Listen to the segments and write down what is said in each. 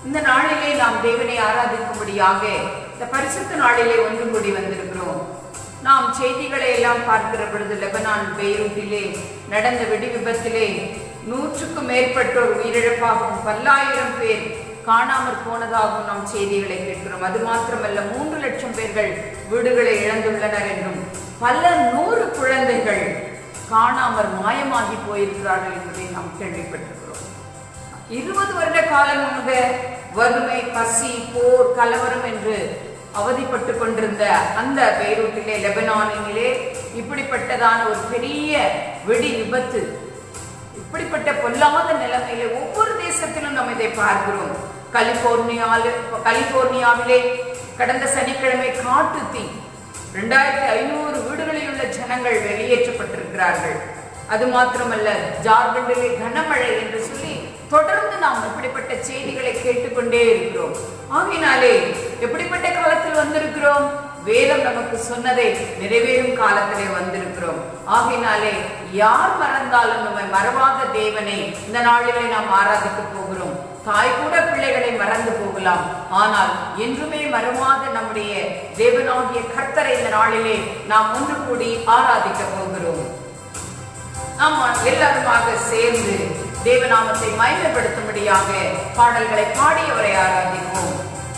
இந்த நாளிலே நாம் தேவனை ஆராதிக்கும்படியாக இந்த பரிசுத்த நாளிலே ஒன்று கூடி வந்திருக்கிறோம் நாம் செய்திகளை எல்லாம் பார்க்கிற பொழுது லெபனான் பெய்ரூட்டிலே நடந்த வெடி விபத்திலே நூற்றுக்கும் மேற்பட்டோர் உயிரிழப்பாகவும் பல்லாயிரம் பேர் காணாமற் போனதாகவும் நாம் செய்திகளை கேட்கிறோம் அது மாத்திரமல்ல மூன்று லட்சம் பேர்கள் வீடுகளை இழந்துள்ளனர் என்றும் பல நூறு குழந்தைகள் காணாமற் மாயமாகி போயிருக்கிறார்கள் என்பதை நாம் கேள்விப்பட்டிருக்கிறோம் இருபது வருட காலமாக வறுமை பசி போர் கலவரம் என்று அவதிப்பட்டு கொண்டிருந்த அந்த பெய்ரூட்டிலே லெபனானிலே இப்படிப்பட்டதான ஒரு பெரிய வெடி விபத்து இப்படிப்பட்ட பொல்லாத நிலைமையில ஒவ்வொரு தேசத்திலும் நாம் இதை பார்க்கிறோம் கலிபோர்னியாவில் கலிபோர்னியாவிலே கடந்த சனிக்கிழமை காட்டு தீ ரெண்டாயிரத்தி ஐநூறு வீடுகளில் உள்ள ஜனங்கள் வெளியேற்றப்பட்டிருக்கிறார்கள் அது மாத்திரமல்ல ஜார்க்கண்டிலே கனமழை என்று சொல்லி தொடர்ந்து நாம் இப்படிப்பட்ட செய்திகளை கேட்டுக்கொண்டே இருக்கிறோம் ஆகினாலே எப்படிப்பட்ட காலத்தில் வந்திருக்கிறோம் வேதம் நமக்கு சொன்னதை நிறைவேறும் காலத்திலே வந்திருக்கிறோம் ஆகினாலே யார் மறந்தாலும் நம்மை மறவாத தேவனை இந்த நாளிலே நாம் ஆராதிக்க போகிறோம் தாய் கூட பிள்ளைகளை மறந்து போகலாம் ஆனால் என்றுமே மறவாத நம்முடைய தேவனாகிய கர்த்தரை இந்த நாளிலே நாம் ஒன்று கூடி ஆராதிக்க போகிறோம் நாம் எல்லாருமாக சேர்ந்து தேவநாமத்தை மயமைப்படுத்தும்படியாக பாடல்களை பாடி அவரை ஆராதிப்போம்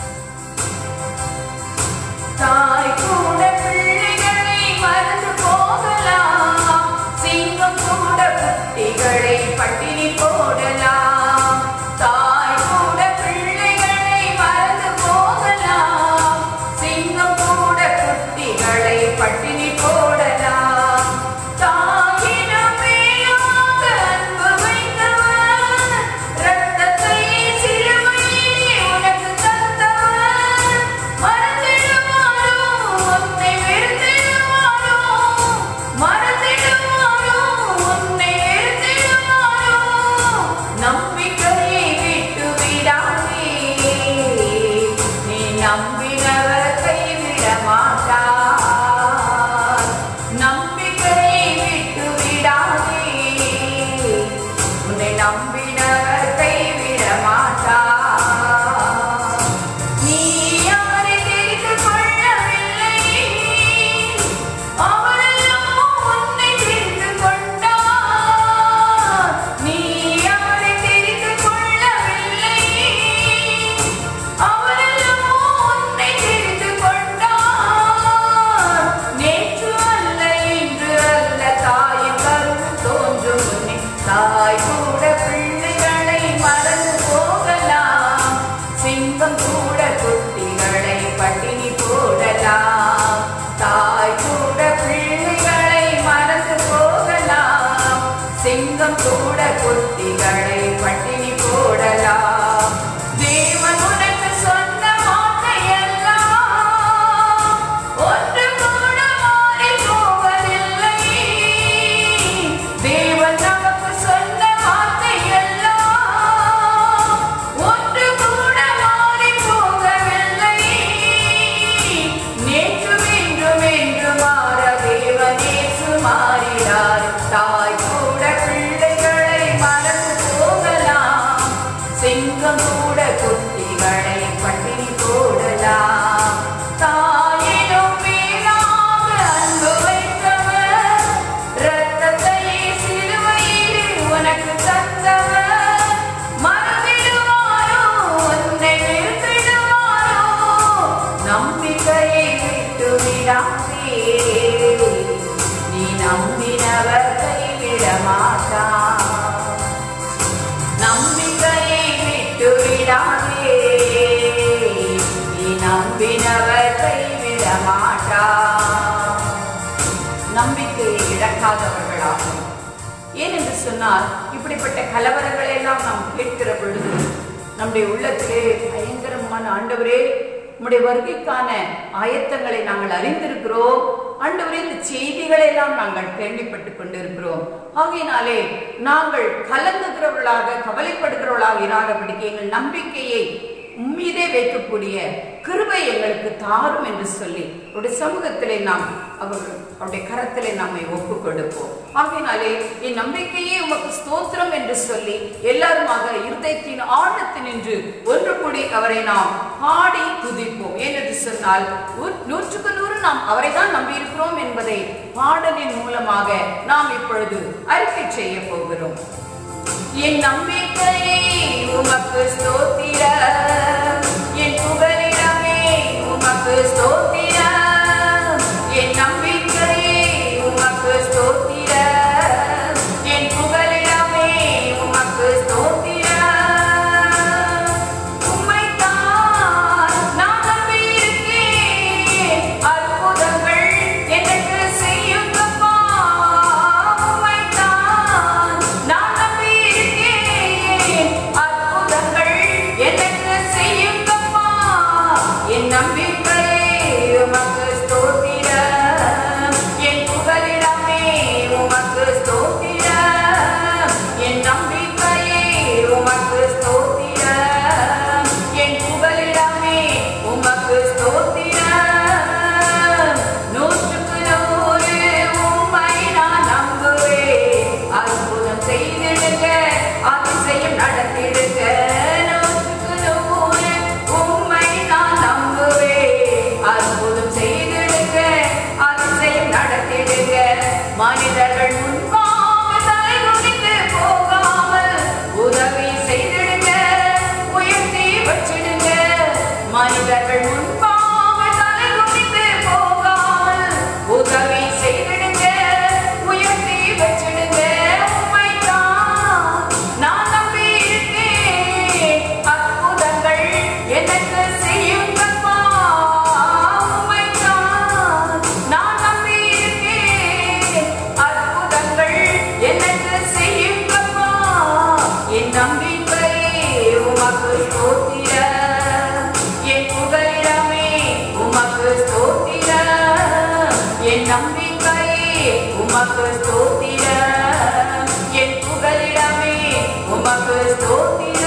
தாய் கூட பிள்ளைகளை மறந்து போகலாம் சிங்கம் கூட குட்டிகளை பட்டினி போடலாம் தாய் கூட பிள்ளைகளை மறந்து போகலாம் சிங்கம் கூட குட்டிகளை பட்டினி போடலாம் தாயினும் மேலாக அன்பு வைத்தவர் ரத்தத்தை சிலுவையிலே உனக்கு தந்தவர் மறந்திடுவாரோ உன்னை வெறுத்திடுவாரோ மறந்திடுவாரோ உன்னை வெறுத்திடுவாரோ நம்பிக்கையை விட்டு விடாதே நீ நம்பினவர் கைவிட மாட்டார் நம்பிக்கையை விட்டு விடாதே உன்னை நம்பினவர் கைவிட மாட்டார் நீ யாரை தெரிந்து கொள்ளவில்லை அவரெல்லாம் உன்னை தெரிந்து கொண்டார் நீ யாரை தெரிந்து கொள்ளவில்லை அவரெல்லாம் உன்னை தெரிந்து கொண்டார் நேற்று அல்ல இன்று அல்ல தாயின் கருவு தோன்றும் முன்னே தாய் கூட பிள்ளைகளை மறந்து போகலாம் சிங்கம் கூட குட்டிகளை பட்டினி போடலாம் தாய் கூட பிள்ளைகளை மறந்து போகலாம் சிங்கம் கூட குட்டிகளை பட்டினி போடலாம் தேவன் உனக்கு சொன்ன வார்த்தையெல்லாம் ஒன்று கூட மாறி போவதில்லை தேவன் நமக்கு சொன்ன வார்த்தையெல்லாம் ஒன்று கூட மாறி போகவில்லை நேற்றும் இன்றும் என்று மாற தேவன் இயேசு மாறினார் தாய் கூட பிள்ளைகளை மறந்து போகலாம் சிங்கம் கூட குட்டிகளை பட்டினி போடலாம் தாயினும் மேலாக அன்பு வைத்தவர் ரத்தத்தையே சிலுவையிலே உனக்கு தந்தவர் மறந்திடுவாரோ உன்னை நிறுத்திடுவாரோ நம்பிக்கையை விட்டு விடாதே நீ நம்பினவர் கைவிட மாட்டார் நம்பிக்கையை விட்டு விடாதே நீ நம்பினவர் கைவிட மாட்டார் நம்பிக்கையை இழக்காதவர்களாகும் ஏனென்று சொன்னால் இப்படிப்பட்ட கலவரங்களை எல்லாம் நாம் கேட்கிற பொழுது நம்முடைய உள்ளத்திலே பயங்கரமான ஆண்டவரே உம்முடைய வருகைக்கான ஆயத்தங்களை நாங்கள் அறிந்திருக்கிறோம் ஆண்டவரே இந்த செய்திகளை எல்லாம் நாங்கள் கேள்விப்பட்டுக் கொண்டிருக்கிறோம் ஆகையினாலே நாங்கள் கலங்குகிறவர்களாக கவலைப்படுகிறவர்களாக இராதபடிக்கு எங்கள் நம்பிக்கையை உம்மீதே வைக்கக்கூடிய கிருபை எங்களுக்கு தாரும் என்று சொல்லி அவருடைய சமூகத்திலே நாம் அவர்கள் அவருடைய கரத்திலே நம்மை ஒப்பு கொடுப்போம் ஆகையினாலே என் நம்பிக்கையே உமக்கு ஸ்தோத்திரம் என்று சொல்லி எல்லாருமாக இருதயத்தின் ஆழத்தில் நின்று ஒன்று முடி அவரை நாம் பாடி துதிப்போம் ஏனென்று சொன்னால் நூ- நூற்றுக்கு நூறு நாம் அவரை தான் நம்பியிருக்கிறோம் என்பதை பாடலின் மூலமாக நாம் இப்பொழுது அறிக்கை செய்ய போகிறோம் என் நம்பிக்கையை உமக்கு ஸ்தோத்திர என் புகலிடமே உமக்கு ஸ்தோத்திர என் நம்பிக்கையை உமக்கு ஸ்தோத்திர என் புகலிடமே உமக்கு ஸ்தோத்திர உம்மைத்தான் நான் நம்பியிருக்கேன் அற்புதங்கள் எனக்கு செய்யுங்கப்பா உம்மைத்தான் நான் நம்பியிருக்கேன் அற்புதங்கள் எனக்கு செய்யுங்கப்பா என் நம்பிக்கையே உமக்கு ஸ்தோத்திர என் புகலிடமே உமக்கு ஸ்தோத்திர என் நம்பிக்கையே உமக்கு ஸ்தோத்திர என் புகலிடமே உமக்கு ஸ்தோத்திர நூற்றுக்கு நூறு உம்மை நான் நம்புவேன் அற்புதம் செய்திடுங்க அதிசயம் நடத்திடுங்க நூற்றுக்கு நூறு உம்மை நான் நம்புவேன் அற்புதம் செய்திடுங்க அதிசயம் நடத்திடுங்க மனிதர்கள் முன்பாக தலை குனிந்து போகாமல் உதவி செய்திடுங்க உயர்த்தி வச்சிடுங்க மனிதர்கள் முன்பாக தலை குனிந்து போகாமல் உதவி செய்திடுங்க உயர்த்தி வச்சிடுங்க உம்மைத்தான் நான் நம்பியிருக்கேன் அற்புதங்கள் எனக்கு செய்யுங்கப்பா உம்மைத்தான் நான் நம்பியிருக்கேன் அற்புதங்கள் எனக்கு செய்யுங்கப்பா என் நம்பிக்கையே உமக்கு ஸ்தோத்திர என் புகலிடமே உமக்கு ஸ்தோத்திர என் நம்பிக்கையே உமக்கு ஸ்தோத்திர என் புகலிடமே உமக்கு ஸ்தோத்திர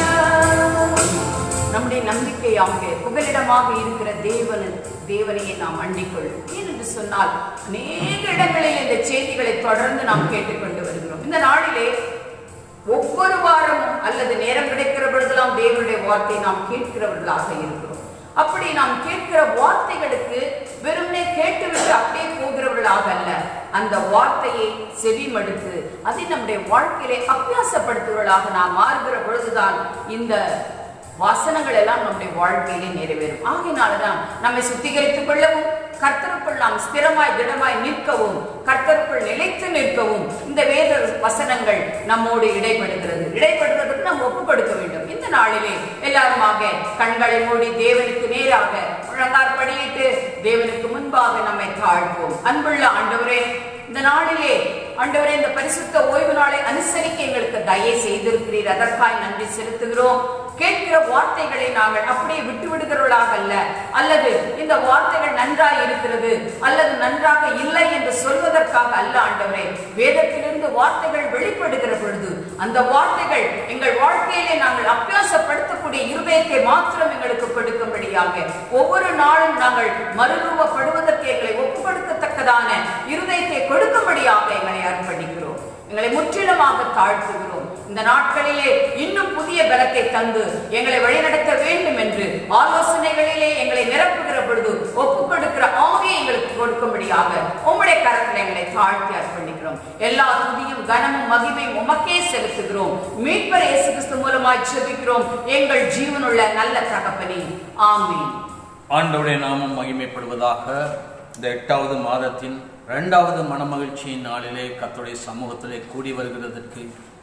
நம்முடைய நம்பிக்கையாக புகலிடமாக இருக்கிற தேவன் தேவனையை நாம் அண்டிக்கொள்ளும் ஏனென்று சொன்னால் அநேக இடங்களில் இந்த செய்திகளை தொடர்ந்து நாம் கேட்டுக்கொண்டு வருகிறோம் இந்த நாளிலே ஒவ்வொரு வாரமும் அல்லது நேரம் கிடைக்கிற பொழுதெல்லாம் தேவனுடைய வார்த்தையை நாம் கேட்கிறவர்களாக இருக்கிறோம் அப்படி நாம் கேட்கிற வார்த்தைகளுக்கு வெறுமனே கேட்டுவிட்டு அப்படியே போகிறவர்களாக அல்ல அந்த வார்த்தையை செவிமடுத்து அதை நம்முடைய வாழ்க்கையிலே அபியாசப்படுத்துவர்களாக நாம் மாறுகிற பொழுதுதான் இந்த வாசனங்கள் எல்லாம் நம்முடைய வாழ்க்கையிலே நிறைவேறும் ஆகையினாலதான் நம்மை சுத்திகரித்துக் கொள்ளவும் கர்த்தருக்குள் நாம் ஸ்திரமாய் திடமாய் நிற்கவும் கர்த்தருக்குள் நிலைத்து நிற்கவும் இந்த வேத வசனங்கள் நம்மோடு இடைப்படுகிறது இடைப்படுவதற்கு நாம் ஒப்பு கொடுக்க வேண்டும் இந்த நாளிலே எல்லாருமாக கண்களை மூடி தேவனுக்கு நேராக முழங்கார் படியிட்டு தேவனுக்கு முன்பாக நம்மை தாழ்வோம் அன்புள்ள ஆண்டவரே இந்த நாளிலே ஆண்டவரே இந்த பரிசுத்த ஓய்வு நாளை அனுசரிக்க எங்களுக்கு தயை செய்திருக்கிறீர் அதற்காய் நன்றி செலுத்துகிறோம் கேட்கிற வார்த்தைகளை நாங்கள் அப்படியே விட்டு விடுகிறவர்களாக அல்ல அல்லது இந்த வார்த்தைகள் நன்றாய் இருக்கிறது அல்லது நன்றாக இல்லை என்று சொல்வதற்காக அல்ல ஆண்டவரே வேதத்திலிருந்து வார்த்தைகள் வெளிப்படுகிற பொழுது அந்த வார்த்தைகள் எங்கள் வாழ்க்கையிலே நாங்கள் அபியாசப்படுத்தக்கூடிய இருதயத்தை மாத்திரம் எங்களுக்கு கொடுக்கும்படியாக ஒவ்வொரு நாளும் நாங்கள் மறுரூபப்படுவதற்கு எங்களை ஒப்புக் கொடுக்கத்தக்கதான இருதயத்தை கொடுக்கும்படியாக எங்களை அர்ப்பணிக்கிறோம் எங்களை முற்றிலுமாக தாழ்த்துகிறோம் இந்த நாட்களிலே இன்னும் புதிய பலத்தை தந்து எங்களை வழிநடத்த வேண்டும் என்று ஆலோசனைகளிலே எங்களை நிரப்புகிற பொழுது ஒப்புக் கொடுக்கிற ஆவியை எங்களுக்கு கொடுக்கும்படியாக உம்முடைய கரத்தில் எங்களை தாழ்த்தி அர்ப்பணிக்கிறோம் எல்லா துதியும் கனமும் மகிமையும் உமக்கே செலுத்துகிறோம் மீட்பர் இயேசு கிறிஸ்து மூலமாய் செபிக்கிறோம் எங்கள் ஜீவனுள்ள நல்ல தகப்பனே ஆமென் ஆண்டவருடைய நாமம் மகிமைப்படுவதாக இந்த எட்டாவது மாதத்தின் இரண்டாவது மனமகிழ்ச்சியின் நாளிலே கர்த்தருடைய சமூகத்திலே கூடி வருகிறதற்கு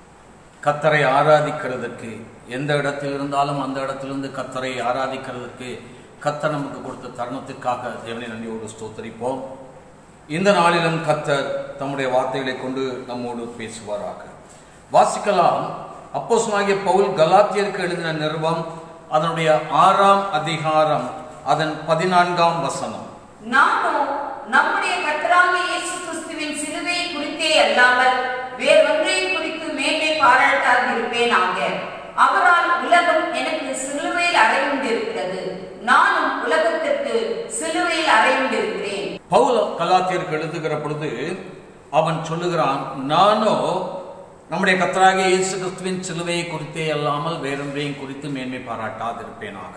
கத்தரை ஆராதிக்கிறதற்கு எந்த இடத்தில் இருந்தாலும் அந்த இடத்திலிருந்து கத்தரை ஆராதிக்கிறதற்கு கத்தர் நமக்கு கொடுத்த தருணத்திற்காக தேவனை நன்றியோடு ஸ்தோத்தரிப்போம் இந்த நாளிலும் கத்தர் தம்முடைய வார்த்தைகளை கொண்டு நம்மோடு பேசுவாராக வாசிக்கலாம் அப்போஸ்தலனாகிய பவுல் கலாத்தியருக்கு எழுதின நிருபம் அதனுடைய ஆறாம் அதிகாரம் அதன் பதினான்காம் வசனம் நாமோ நம்முடைய கர்த்தராகிய இயேசு கிறிஸ்துவின் சிலுவையை குறித்தே அல்லாமல் வேறொன்றையும் குறித்து மேன்மை பாராட்டாதிருப்பேனாக அவரால் உலகம் எனக்கு சிலுவையில் அறையுண்டிருக்கிறது நானும் உலகத்திற்கு சிலுவையில் அறையுண்டிருக்கிறேன் பவுல் கலாத்தியருக்கு எழுதுகிற பொழுது அவன் சொல்லுகிறான் நானோ நம்முடைய கத்தராகிய இயேசு கிறிஸ்துவின் சிலுவையை குறித்தே அல்லாமல் வேறொன்றையும் குறித்து மேன்மை பாராட்டாதிருப்பேனாக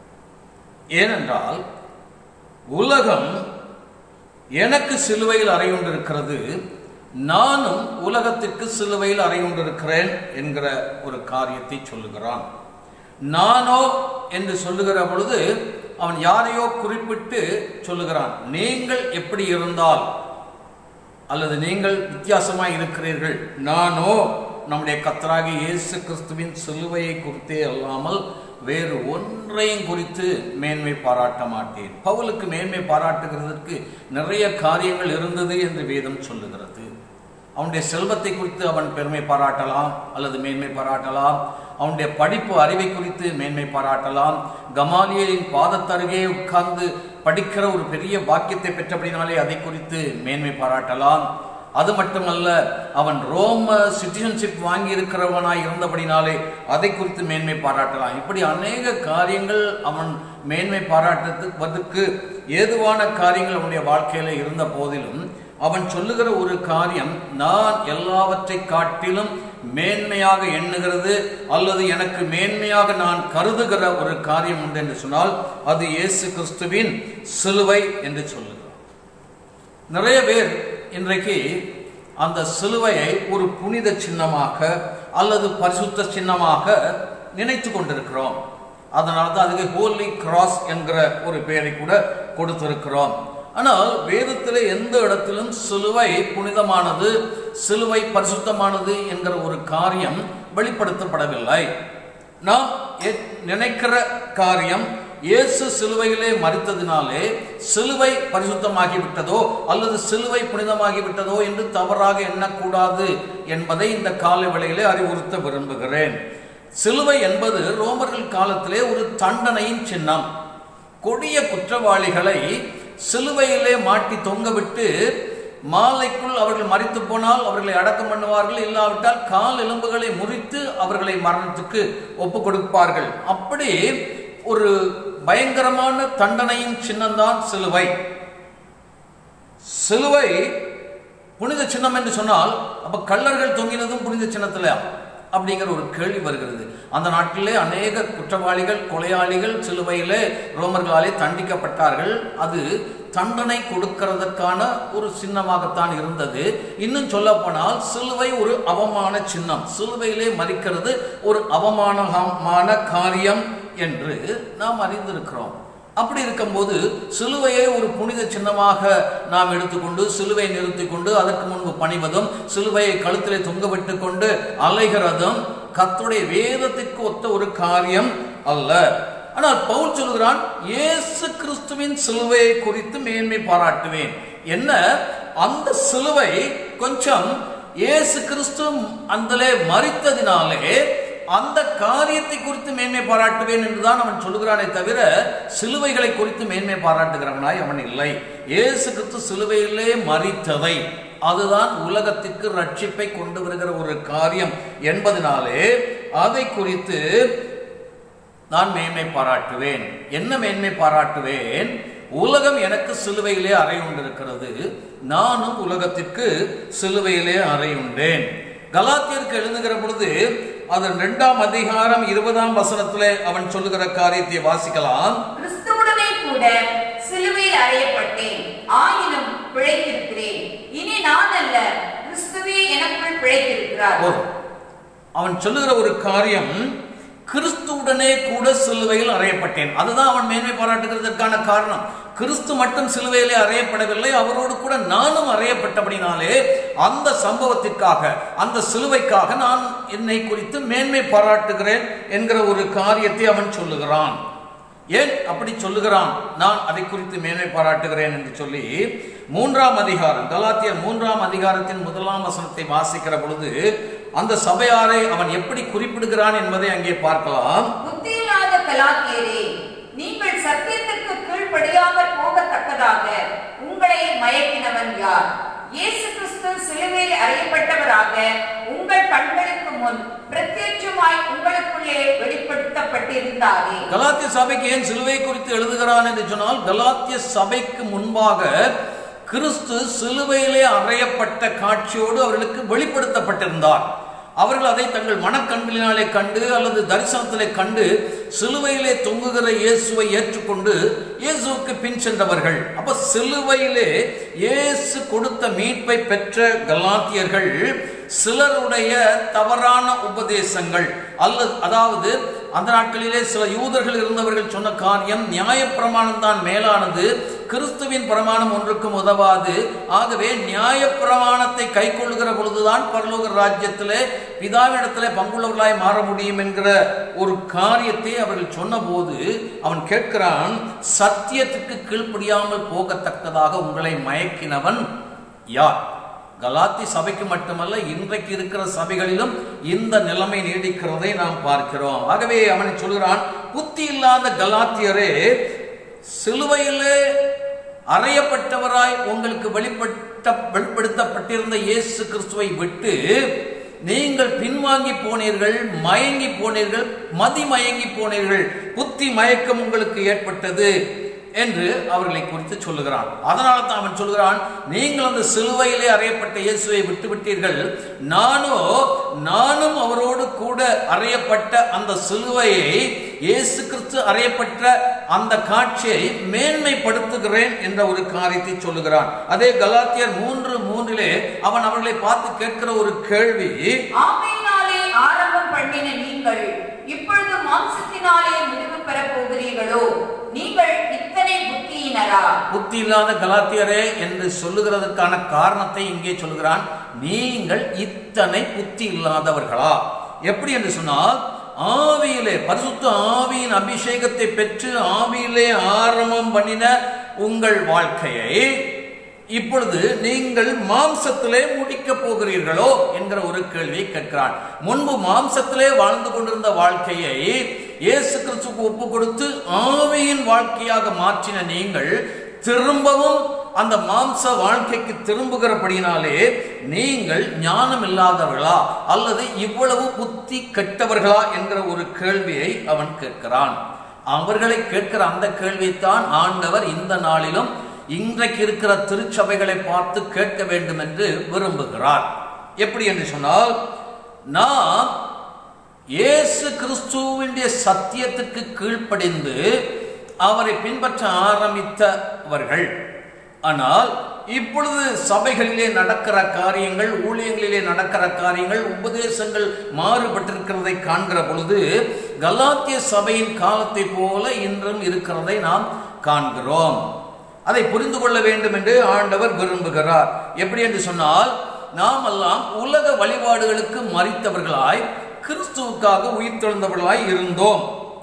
ஏனென்றால் உலகம் எனக்கு சிலுவையில் அறையுண்டிருக்கிறது நானும் உலகத்திற்கு சிலுவையில் அறையுண்டிருக்கிறேன் என்கிற ஒரு காரியத்தை சொல்லுகிறான் நானோ என்று சொல்லுகிற பொழுது அவன் யாரையோ குறிப்பிட்டு சொல்லுகிறான் நீங்கள் எப்படி இருந்தால் அல்லது நீங்கள் வித்தியாசமாய் இருக்கிறீர்கள் நானோ நம்முடைய கத்தராகி இயேசு கிறிஸ்துவின் சிலுவையை குறித்தே அல்லாமல் வேறு ஒன்றையும் குறித்து மேன்மை பாராட்ட மாட்டேன் பவுலுக்கு மேன்மை பாராட்டுகிறதற்கு நிறைய காரியங்கள் இருந்தது என்று வேதம் சொல்லுகிறது அவனுடைய செல்வத்தை குறித்து அவன் பெருமை பாராட்டலாம் அல்லது மேன்மை பாராட்டலாம் அவனுடைய படிப்பு அறிவை குறித்து மேன்மை பாராட்டலாம் கமாலியலின் பாதத்தருகே உட்கார்ந்து படிக்கிற ஒரு பெரிய பாக்கியத்தை பெற்றபடினாலே அதை குறித்து மேன்மை பாராட்டலாம் அது மட்டுமல்ல அவன் ரோம சிட்டிசன்ஷிப் வாங்கி இருக்கிறவனாய் இருந்தபடினாலே அதை குறித்து மேன்மை பாராட்டலாம் இப்படி அநேக காரியங்கள் அவன் மேன்மை பாராட்டுவதற்கு ஏதுவான காரியங்கள் அவனுடைய வாழ்க்கையில இருந்த போதிலும் அவன் சொல்லுகிற ஒரு காரியம் நான் எல்லாவற்றை காட்டிலும் மேன்மையாக எண்ணுகிறது அல்லது எனக்கு மேன்மையாக நான் கருதுகிற ஒரு காரியம் உண்டு என்று சொன்னால் அது இயேசு கிறிஸ்துவின் சிலுவை என்று சொல்லுகிறார் நிறைய பேர் இன்றைக்கு அந்த சிலுவையை ஒரு புனித சின்னமாக அல்லது பரிசுத்த சின்னமாக நினைத்து கொண்டிருக்கிறோம் அதனால தான் அதுக்கு ஹோலி கிராஸ் என்கிற ஒரு பெயரை கூட கொடுத்திருக்கிறோம் ஆனால் வேதத்தில் எந்த இடத்திலும் சிலுவை புனிதமானது சிலுவை பரிசுத்தமானது என்கிற ஒரு காரியம் வெளிப்படுத்தப்படவில்லை நாம் எ- நினைக்கிற காரியம் இயேசு சிலுவையிலே மறித்ததினாலே சிலுவை பரிசுத்தமாகி விட்டதோ அல்லது சிலுவை புனிதமாகி விட்டதோ என்று தவறாக எண்ணக்கூடாது என்பதை இந்த கால வேளையிலே அறிவுறுத்த விரும்புகிறேன் சிலுவை என்பது ரோமர்கள் காலத்திலே ஒரு தண்டனையின் சின்னம் கொடிய குற்றவாளிகளை சிலுவையிலே மாட்டி தொங்கவிட்டு மாலைக்குள் அவர்கள் மறித்து போனால் அவர்களை அடக்கம் பண்ணுவார்கள் இல்லாவிட்டால் கால் எலும்புகளை முறித்து அவர்களை மரணத்துக்கு ஒப்பு கொடுப்பார்கள் அப்படி ஒரு பயங்கரமான தண்டனையின் சின்னம்தான் சிலுவை சிலுவை புனித சின்னம் என்று சொன்னால் அப்ப கள்ளர்கள் தொங்கினதும் புனித சின்னத்துல அப்படிங்கிற ஒரு கேள்வி வருகிறது அந்த நாட்டிலே அநேக குற்றவாளிகள் கொலையாளிகள் சிலுவையிலே ரோமர்களாலே தண்டிக்கப்பட்டார்கள் அது தண்டனை கொடுக்கிறதற்கான ஒரு சின்னமாகத்தான் இருந்தது இன்னும் சொல்ல போனால் சிலுவை ஒரு அவமான சின்னம் சிலுவையிலே மறிக்கிறது ஒரு அவமானமான காரியம் என்று நாம் அறிந்திருக்கிறோம் அப்படி இருக்கும்போது சிலுவையை ஒரு புனித சின்னமாக நாம் எடுத்துக்கொண்டு சிலுவையை நிறுத்திக் கொண்டு அதற்கு முன்பு பணிவதும் சிலுவையை கழுத்திலே தொங்க கொண்டு அலைகிறதும் கர்த்தருடைய வேதத்திற்கு ஒத்த ஒரு காரியம் அல்ல ஆனால் பவுல் சொல்கிறான் இயேசு கிறிஸ்துவின் சிலுவையை குறித்து மேன்மை பாராட்டுவேன் என்ன அந்த சிலுவை கொஞ்சம் இயேசு கிறிஸ்து அந்தலே மறித்ததினாலே அந்த காரியத்தை குறித்து மேன்மை பாராட்டுவேன் என்றுதான் அவன் சொல்லுகிறானே தவிர சிலுவைகளை குறித்து மேன்மை பாராட்டுகிறவனாய் அவன் இல்லை இயேசு கிறிஸ்து சிலுவையிலே மறித்ததை அதுதான் உலகத்திற்கு ரட்சிப்பை கொண்டு வருகிற ஒரு காரியம் என்பதனாலே அதை குறித்து நான் மேன்மை பாராட்டுவேன் என்ன மேன்மை பாராட்டுவேன் உலகம் எனக்கு சிலுவையிலே அறை உண்டிருக்கிறது நானும் உலகத்திற்கு சிலுவையிலே அறை உண்டேன் கலாத்தியருக்கு எழுதுகிற பொழுது அதன் இரண்டாம் அதிகாரம் இருபதாம் வசனத்திலே அவன் சொல்லுகிற காரியத்தை வாசிக்கலாம் கிறிஸ்துவுடனே கூட சிலுவையில் அறையப்பட்டேன் ஆயினும் பிழைத்திருக்கிறேன் இனி நான் அல்ல கிறிஸ்துவே எனக்குள் பிழைத்திருக்கிறார் போதும். அவன் சொல்லுகிற ஒரு காரியம் கிறிஸ்துவுடனே கூட சிலுவையில் அறையப்பட்டேன் அதுதான் அவன் மேன்மை பாராட்டுகிறதற்கான காரணம் கிறிஸ்து மட்டும் சிலுவையிலே அறையப்படவில்லை அவரோடு கூட நானும் அறையப்பட்டபடினாலே அந்த சம்பவத்திற்காக அந்த சிலுவைக்காக நான் என்னை குறித்து மேன்மை பாராட்டுகிறேன் என்கிற ஒரு காரியத்தை அவன் சொல்லுகிறான் ஏன் அப்படி சொல்லுகிறான் நான் அதை குறித்து மேன்மை பாராட்டுகிறேன் என்று சொல்லி மூன்றாம் அதிகாரம் கலாத்தியர் மூன்றாம் அதிகாரத்தின் முதலாம் வசனத்தை வாசிக்கிற பொழுது அந்த சபையாரை அவன் எப்படி குறிப்பிடுகிறான் என்பதை அங்கே பார்க்கலாம் புத்தியில்லாத கலாத்தியரே நீங்கள் சத்தியத்திற்கு கீழ்ப்படியாமல் போகத்தக்கதாக உங்களை மயக்கினவன் யார் இயேசு கிறிஸ்து சிலுவையில் அறையப்பட்டவராக உங்கள் கண்களுக்கு முன் பிரத்யட்சமாய் உங்களுக்குள்ளே வெளிப்படுத்தப்பட்டிருந்தாரே கலாத்திய சபைக்கு ஏன் சிலுவை குறித்து எழுதுகிறான் என்று சொன்னால் கலாத்திய சபைக்கு முன்பாக கிறிஸ்து சிலுவையிலே அறையப்பட்ட காட்சியோடு அவர்களுக்கு வெளிப்படுத்தப்பட்டிருந்தார் அவர்கள் அதை தங்கள் மனக்கண்களினாலே கண்டு அல்லது தரிசனத்திலே கண்டு சிலுவையிலே தொங்குகிற இயேசுவை ஏற்றுக்கொண்டு இயேசுவுக்கு பின் சென்றவர்கள் அப்ப சிலுவையிலே இயேசு கொடுத்த மீட்பை பெற்ற கலாத்தியர்கள் சிலருடைய தவறான உபதேசங்கள் அல்லது அதாவது அந்த நாட்களிலே சில யூதர்கள் இருந்தவர்கள் சொன்ன காரியம் நியாயப்பிரமாணம் தான் மேலானது கிறிஸ்துவின் பிரமாணம் ஒன்றுக்கும் உதவாது ஆகவே நியாயப்பிரமாணத்தை கை கொள்ளுகிற பொழுதுதான் பரலோக ராஜ்யத்திலே பிதாவிடத்திலே பங்குள்ளவர்களாய் மாற முடியும் என்கிற ஒரு காரியத்தை அவர்கள் சொன்னபோது அவன் கேட்கிறான் சத்தியத்துக்கு கீழ்ப்படியாமல் போகத்தக்கதாக உங்களை மயக்கினவன் யார் கலாத்தி சபைக்கு மட்டுமல்ல இன்றைக்கு இருக்கிற சபைகளிலும் இந்த நிலைமை நீடிக்கிறதை நாம் பார்க்கிறோம் ஆகவே அவனை சொல்கிறான் புத்தி இல்லாத கலாத்தியரே சிலுவையிலே அறையப்பட்டவராய் உங்களுக்கு வெளிப்பட்ட வெளிப்படுத்தப்பட்டிருந்த இயேசு கிறிஸ்துவை விட்டு நீங்கள் பின்வாங்கி போனீர்கள் மயங்கி போனீர்கள் மதி மயங்கி போனீர்கள் புத்தி மயக்கம் உங்களுக்கு ஏற்பட்டது என்று அவர்களை குறித்து சொல்லுகிறான் அதனால தான் அவன் சொல்கிறான் நீங்கள் அந்த சிலுவையிலே அறையப்பட்ட இயேசுவை விட்டு விட்டீர்கள் நானோ நானும் அவரோடு கூட அறையப்பட்ட அந்த சிலுவையை இயேசு கிறிஸ்து அறையப்பட்ட அந்த காட்சியை மேன்மைப்படுத்துகிறேன் என்ற ஒரு காரியத்தை சொல்லுகிறான் அதே கலாத்தியர் மூன்று மூன்றிலே அவன் அவர்களை பார்த்து கேட்கிற ஒரு கேள்வி ஆமையினாலே ஆரம்பம் பண்ணின நீங்கள் இப்பொழுது மாம்சத்தினாலே முடிவு பெறப் போகிறீர்களோ நீங்கள் இத்தனை புத்தியினரா புத்தி இல்லாத கலாத்தியரே என்று சொல்லுகிறதற்கான காரணத்தை இங்கே சொல்கிறான் நீங்கள் இத்தனை புத்தி இல்லாதவர்களா எப்படி என்று சொன்னால் ஆவியிலே பரிசுத்த ஆவியின் அபிஷேகத்தை பெற்று ஆவியிலே ஆரம்பம் பண்ணின உங்கள் வாழ்க்கையை இப்பொழுது நீங்கள் மாம்சத்திலே முடிக்க போகிறீர்களோ என்கிற ஒரு கேள்வியை கேட்கிறான் முன்பு மாம்சத்திலே வாழ்ந்து கொண்டிருந்த வாழ்க்கையை இயேசு கிறிஸ்துக்கு ஒப்பு கொடுத்து ஆவியின் வாழ்க்கையாக மாற்றின நீங்கள் திரும்பவும் அந்த மாம்ச வாழ்க்கைக்கு திரும்புகிறபடினாலே நீங்கள் ஞானம் இல்லாதவர்களா அல்லது இவ்வளவு புத்தி கெட்டவர்களா என்கிற ஒரு கேள்வியை அவன் கேட்கிறான் அவர்களை கேட்கிற அந்த கேள்வித்தான் ஆண்டவர் இந்த நாளிலும் இன்றைக்கு இருக்கிற திருச்சபைகளை பார்த்து கேட்க வேண்டும் என்று விரும்புகிறார் எப்படி என்று சொன்னால் நாம் இயேசு கிறிஸ்துவினுடைய சத்தியத்துக்கு கீழ்ப்படிந்து அவரை பின்பற்ற ஆரம்பித்தவர்கள் ஆனால் இப்பொழுது சபைகளிலே நடக்கிற காரியங்கள் ஊழியங்களிலே நடக்கிற காரியங்கள் உபதேசங்கள் மாறுபட்டிருக்கிறதை காண்கிற பொழுது கலாத்திய சபையின் காலத்தை போல இன்றும் இருக்கிறதை நாம் காண்கிறோம் அதை புரிந்து கொள்ள வேண்டும் என்று ஆண்டவர் விரும்புகிறார் எப்படி என்று சொன்னால் நாம் எல்லாம் உலக வழிபாடுகளுக்கு மறித்தவர்களாய் கிறிஸ்துவுக்காக உயிர்த்தெழுந்தவர்களாய் இருந்தோம்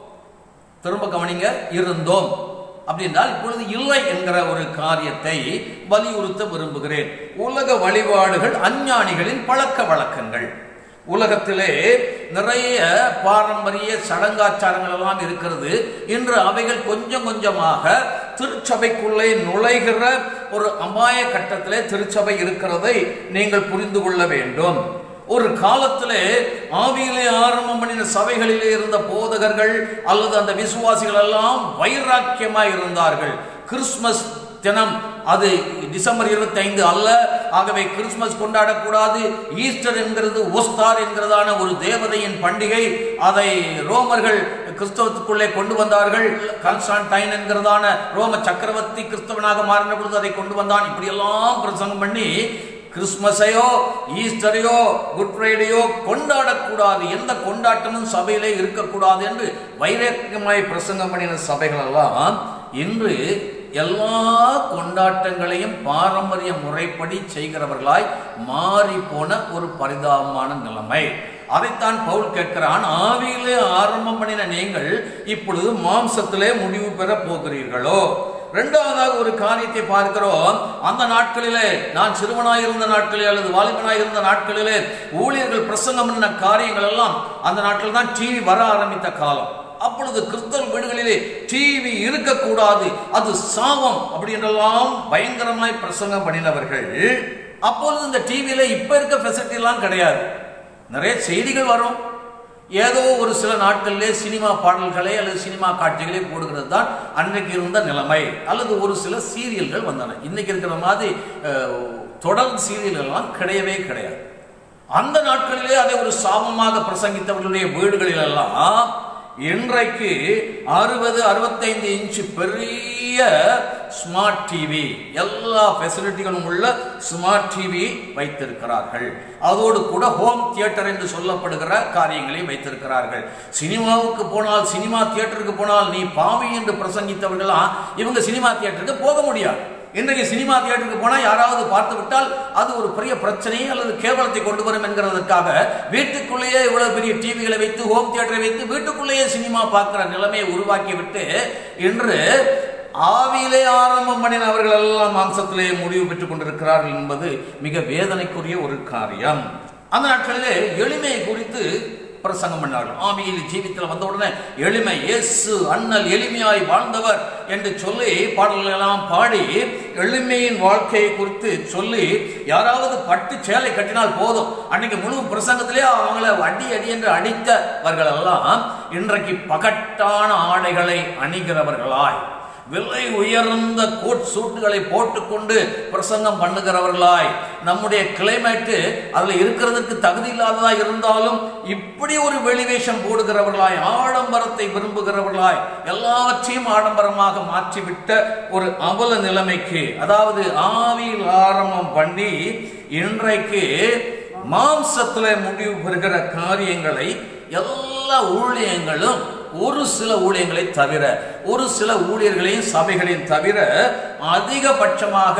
திரும்ப கவனிங்க இருந்தோம் அப்படின்றால் இப்பொழுது இல்லை என்கிற ஒரு காரியத்தை வலியுறுத்த விரும்புகிறேன் உலக வழிபாடுகள் அஞ்ஞானிகளின் பழக்க வழக்கங்கள் உலகத்திலே நிறைய பாரம்பரிய சடங்காச்சாரங்கள் எல்லாம் இருக்கிறது இன்று அவைகள் கொஞ்சம் கொஞ்சமாக திருச்சபைக்குள்ளே நுழைகிற ஒரு அபாய கட்டத்திலே திருச்சபை இருக்கிறதை நீங்கள் புரிந்து கொள்ள வேண்டும் ஒரு காலத்திலே ஆவியிலே ஆரம்பம் பண்ணின சபைகளிலே இருந்த போதகர்கள் அல்லது அந்த விசுவாசிகள் எல்லாம் வைராக்கியமாய் இருந்தார்கள் கிறிஸ்துமஸ் தினம் அது டிசம்பர் இருபத்தி ஐந்து அல்ல ஆகவே கிறிஸ்துமஸ் கொண்டாடக்கூடாது ஈஸ்டர் என்கிறது ஓஸ்தார் என்கிறதான ஒரு தேவதையின் பண்டிகை அதை ரோமர்கள் கிறிஸ்தவத்துக்குள்ளே கொண்டு வந்தார்கள் கான்ஸ்டான்டைன் என்கிறதான ரோம சக்கரவர்த்தி கிறிஸ்தவனாக மாறின பொழுது அதை கொண்டு வந்தான் இப்படியெல்லாம் பிரசங்கம் பண்ணி கிறிஸ்மஸையோ ஈஸ்டரையோ குட் ஃப்ரைடேயோ கொண்டாடக்கூடாது எந்த கொண்டாட்டமும் சபையிலே இருக்கக்கூடாது என்று வைரக்கியமாய் பிரசங்கம் பண்ணின சபைகள் எல்லாம் இன்று எல்லா கொண்டாட்டங்களையும் பாரம்பரிய முறைப்படி செய்கிறவர்களாய் மாறி போன ஒரு பரிதாபமான நிலைமை அதைத்தான் பவுல் கேட்கிறான் ஆவியிலே ஆரம்பம் பண்ணின நீங்கள் இப்பொழுது மாம்சத்திலே முடிவு பெற போகிறீர்களோ இரண்டாவதாக ஒரு காரியத்தை பார்க்கிறோம் அந்த நாட்களிலே நான் சிறுவனாய் இருந்த நாட்களிலே அல்லது வாலிபனாய் இருந்த நாட்களிலே ஊழியர்கள் பிரசங்கம் பண்ண காரியங்கள் எல்லாம் அந்த நாட்டில் தான் டிவி வர ஆரம்பித்த காலம் அப்பொழுது கிறிஸ்தவ வீடுகளிலே டிவி இருக்கக்கூடாது அது சாபம் அப்படி என்றெல்லாம் பயங்கரமாய் பிரசங்கம் பண்ணினவர்கள் அப்பொழுது இந்த டிவியில இப்ப இருக்க ஃபெசிலிட்டி எல்லாம் கிடையாது நிறைய செய்திகள் வரும் ஏதோ ஒரு சில நாட்களிலே சினிமா பாடல்களை அல்லது சினிமா காட்சிகளை போடுகிறது தான் அன்றைக்கு இருந்த நிலைமை அல்லது ஒரு சில சீரியல்கள் வந்தன இன்னைக்கு இருக்கிற மாதிரி அஹ், தொடர் சீரியல் எல்லாம் கிடையவே கிடையாது அந்த நாட்களிலே அதை ஒரு சாபமாக பிரசங்கித்தவர்களுடைய வீடுகளில் எல்லாம் இன்றைக்கு அறுபது அறுபத்தைந்து இன்ச்சு பெரிய ஸ்மார்ட் டிவி எல்லா ஃபெசிலிட்டிகளும் உள்ள ஸ்மார்ட் டிவி வைத்திருக்கிறார்கள் அதோடு கூட ஹோம் தியேட்டர் என்று சொல்லப்படுகிற காரியங்களை வைத்திருக்கிறார்கள் சினிமாவுக்கு போனால் சினிமா தியேட்டருக்கு போனால் நீ பாவி என்று பிரசங்கித்தவர்களாம் இவங்க சினிமா தியேட்டருக்கு போக முடியாது இன்றைக்கு சினிமா தியேட்டருக்கு போனால் யாராவது பார்த்து விட்டால் அது ஒரு பெரிய பிரச்சனை அல்லது கேவலத்தை கொண்டு வரும் என்கிறதற்காக வீட்டுக்குள்ளேயே இவ்வளவு பெரிய டிவிகளை வைத்து ஹோம் தியேட்டரை வைத்து வீட்டுக்குள்ளேயே சினிமா பார்க்கிற நிலைமையை உருவாக்கி விட்டு இன்று ஆவியிலே ஆரம்பம் பண்ணின அவர்கள் எல்லாம் மாம்சத்திலே முடிவு பெற்றுக் கொண்டிருக்கிறார்கள் என்பது மிக வேதனைக்குரிய ஒரு காரியம் அந்த நாட்களிலே எளிமையை குறித்து பிரசங்கம் பண்ணார்கள் ஆவியில் ஜீவித்தில் வந்த உடனே எளிமை இயேசு அண்ணல் எளிமையாய் வாழ்ந்தவர் என்று சொல்லி பாடல்கள் எல்லாம் பாடி எளிமையின் வாழ்க்கையை குறித்து சொல்லி யாராவது பட்டு சேலை கட்டினால் போதும் அன்னைக்கு முழு பிரசங்கத்திலே அவங்கள அடி அடி என்று அடித்தவர்கள் எல்லாம் இன்றைக்கு பகட்டான ஆடைகளை அணிகிறவர்களாய் விலை உயர்ந்த கோட் சூட்டுகளை போட்டுக்கொண்டு பிரசங்கம் பண்ணுகிறவர்களாய் நம்முடைய கிளைமேட்டு அதுல இருக்கிறதுக்கு தகுதி இல்லாததா இருந்தாலும் இப்படி ஒரு வெளிவேஷம் போடுகிறவர்களாய் ஆடம்பரத்தை விரும்புகிறவர்களாய் எல்லாவற்றையும் ஆடம்பரமாக மாற்றிவிட்ட ஒரு அவல நிலைமைக்கு அதாவது ஆவியில் ஆரம்பம் பண்ணி இன்றைக்கு மாம்சத்துல முடிவு பெறுகிற காரியங்களை எல்லா ஊழியங்களும் ஒரு சில ஊழியங்களை தவிர ஒரு சில ஊழியர்களையும் சபைகளையும் தவிர அதிகபட்சமாக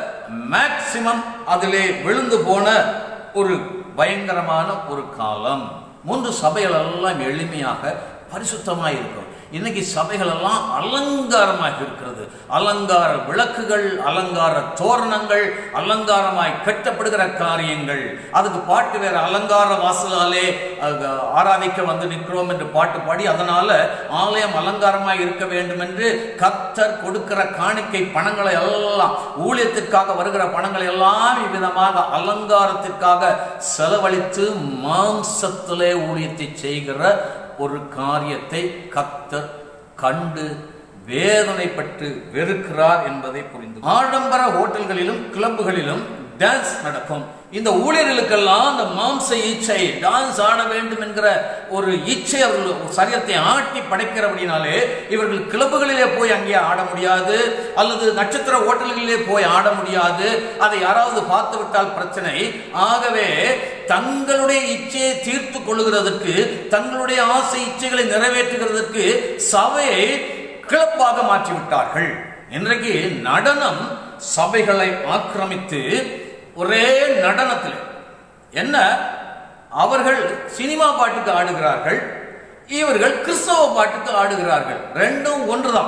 மேக்சிமம் அதிலே விழுந்து போன ஒரு பயங்கரமான ஒரு காலம் மூன்று சபைகள் எல்லாம் எளிமையாக பரிசுத்தமாக இருக்கும் இன்னைக்கு சபைகள் எல்லாம் அலங்காரமாக இருக்கிறது அலங்கார விளக்குகள் அலங்கார தோரணங்கள் அலங்காரமாய் கட்டப்படுகிற காரியங்கள் அதுக்கு பாட்டு வேற அலங்கார வாசலாலே அஹ், ஆராதிக்க வந்து நிற்கிறோம் என்று பாட்டு பாடி அதனால ஆலயம் அலங்காரமாய் இருக்க வேண்டும் என்று கத்தர் கொடுக்கிற காணிக்கை பணங்களை எல்லாம் ஊழியத்திற்காக வருகிற பணங்களை எல்லாம் இவ்விதமாக அலங்காரத்திற்காக செலவழித்து மாம்சத்திலே ஊழியத்தை செய்கிற ஒரு காரியத்தை கத்தர் கண்டு வேதனைப்பட்டு வெறுக்கிறார் என்பதை புரிந்து ஆடம்பர ஹோட்டல்களிலும் கிளப்புகளிலும் டான்ஸ் நடக்கும் இந்த ஊழியர்களுக்கெல்லாம் அந்த மாம்ச இச்சை டான்ஸ் ஆட வேண்டும் என்கிற ஒரு இச்சை அவர்கள் சரீரத்தை ஆட்டி படைக்கிறபடினாலே இவர்கள் கிளப்புகளிலே போய் அங்கே ஆட முடியாது அல்லது நட்சத்திர ஹோட்டல்களிலே போய் ஆட முடியாது அதை யாராவது பார்த்து விட்டால் பிரச்சனை ஆகவே தங்களுடைய இச்சையை தீர்த்து கொள்ளுகிறதற்கு தங்களுடைய ஆசை இச்சைகளை நிறைவேற்றுகிறதற்கு சபையை கிளப்பாக மாற்றிவிட்டார்கள் இன்றைக்கு நடனம் சபைகளை ஆக்கிரமித்து ஒரே நடனத்தில் என்ன அவர்கள் சினிமா பாட்டுக்கு ஆடுகிறார்கள் இவர்கள் கிறிஸ்தவ பாட்டுக்கு ஆடுகிறார்கள் ரெண்டும் ஒன்றுதான்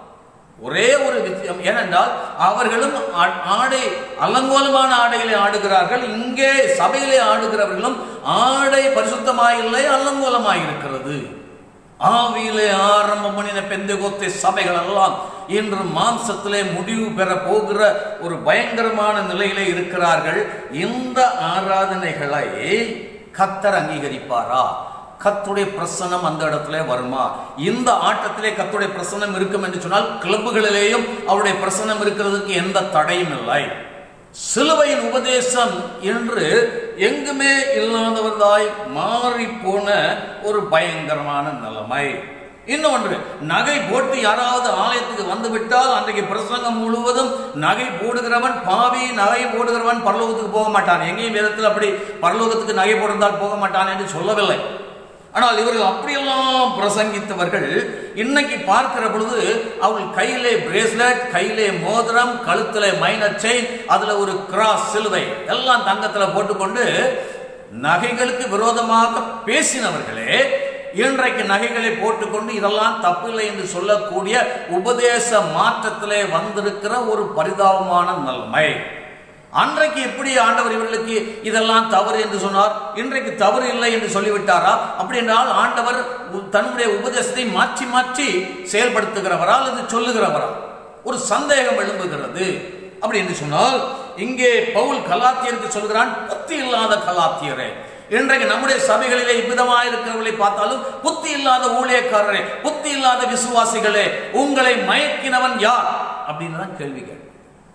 ஒரே ஒரு விஷயம் ஏனென்றால் அவர்களும் ஆ- ஆடை அலங்கோலமான ஆடைகளை ஆடுகிறார்கள் இங்கே சபையிலே ஆடுகிறவர்களும் ஆடை பரிசுத்தமாயில்லை அலங்கோலமாய் இருக்கிறது ஆவியிலே ஆரம்பம் பண்ணின பெந்தகோத்தை சபைகள் எல்லாம் இன்று மாம்சத்திலே முடிவு பெற போகிற ஒரு பயங்கரமான நிலையிலே இருக்கிறார்கள் இந்த ஆராதனைகளை கத்தர் அங்கீகரிப்பாரா கத்துடைய பிரசனம் அந்த இடத்துல வருமா இந்த ஆட்டத்திலே கத்துடைய பிரசனம் இருக்கும் என்று சொன்னால் கிளப்புகளிலேயும் அவருடைய பிரசனம் இருக்கிறதுக்கு எந்த தடையும் இல்லை சிலுவையின் உபதேசம் என்று எங்குமே இல்லாதவர்தாய் மாறி போன ஒரு பயங்கரமான நிலைமை இன்னொன்று நகை போட்டு யாராவது ஆலயத்துக்கு வந்து விட்டால் அன்றைக்கு பிரசங்கம் முழுவதும் நகை போடுகிறவன் பாவி நகை போடுகிறவன் பரலோகத்துக்கு போக மாட்டான் எங்கேயும் வேதத்தில் அப்படி பரலோகத்துக்கு நகை போட்டிருந்தால் போக மாட்டான் என்று சொல்லவில்லை ஆனால் இவர்கள் அப்படியெல்லாம் பிரசங்கித்தவர்கள் இன்னைக்கு பார்க்கிற பொழுது அவர்கள் கையிலே பிரேஸ்லெட் கையிலே மோதிரம் கழுத்திலே மைனர் செயின் அதுல ஒரு கிராஸ் சிலுவை எல்லாம் தங்கத்துல போட்டுக்கொண்டு நகைகளுக்கு விரோதமாக பேசினவர்களே இன்றைக்கு நகைகளை போட்டுக்கொண்டு இதெல்லாம் தப்பில்லை என்று சொல்லக்கூடிய உபதேச மாற்றத்திலே வந்திருக்கிற ஒரு பரிதாபமான நிலைமை அன்றைக்கு எப்படி ஆண்டவர் இவர்களுக்கு இதெல்லாம் தவறு என்று சொன்னார் இன்றைக்கு தவறு இல்லை என்று சொல்லிவிட்டாரா அப்படி என்றால் ஆண்டவர் உ- தன்னுடைய உபதேசத்தை மாற்றி மாற்றி செயல்படுத்துகிறவரா அல்லது சொல்லுகிறவரா ஒரு சந்தேகம் எழும்புகிறது அப்படி என்று சொன்னால் இங்கே பவுல் கலாத்தியருக்கு சொல்கிறான் புத்தி இல்லாத கலாத்தியரே இன்றைக்கு நம்முடைய சபைகளிலே இவ்விதமாக இருக்கிறவர்களை பார்த்தாலும் புத்தி இல்லாத ஊழியக்காரரே புத்தி இல்லாத விசுவாசிகளே உங்களை மயக்கினவன் யார் அப்படின்னு தான் கேள்வி கேட்கும்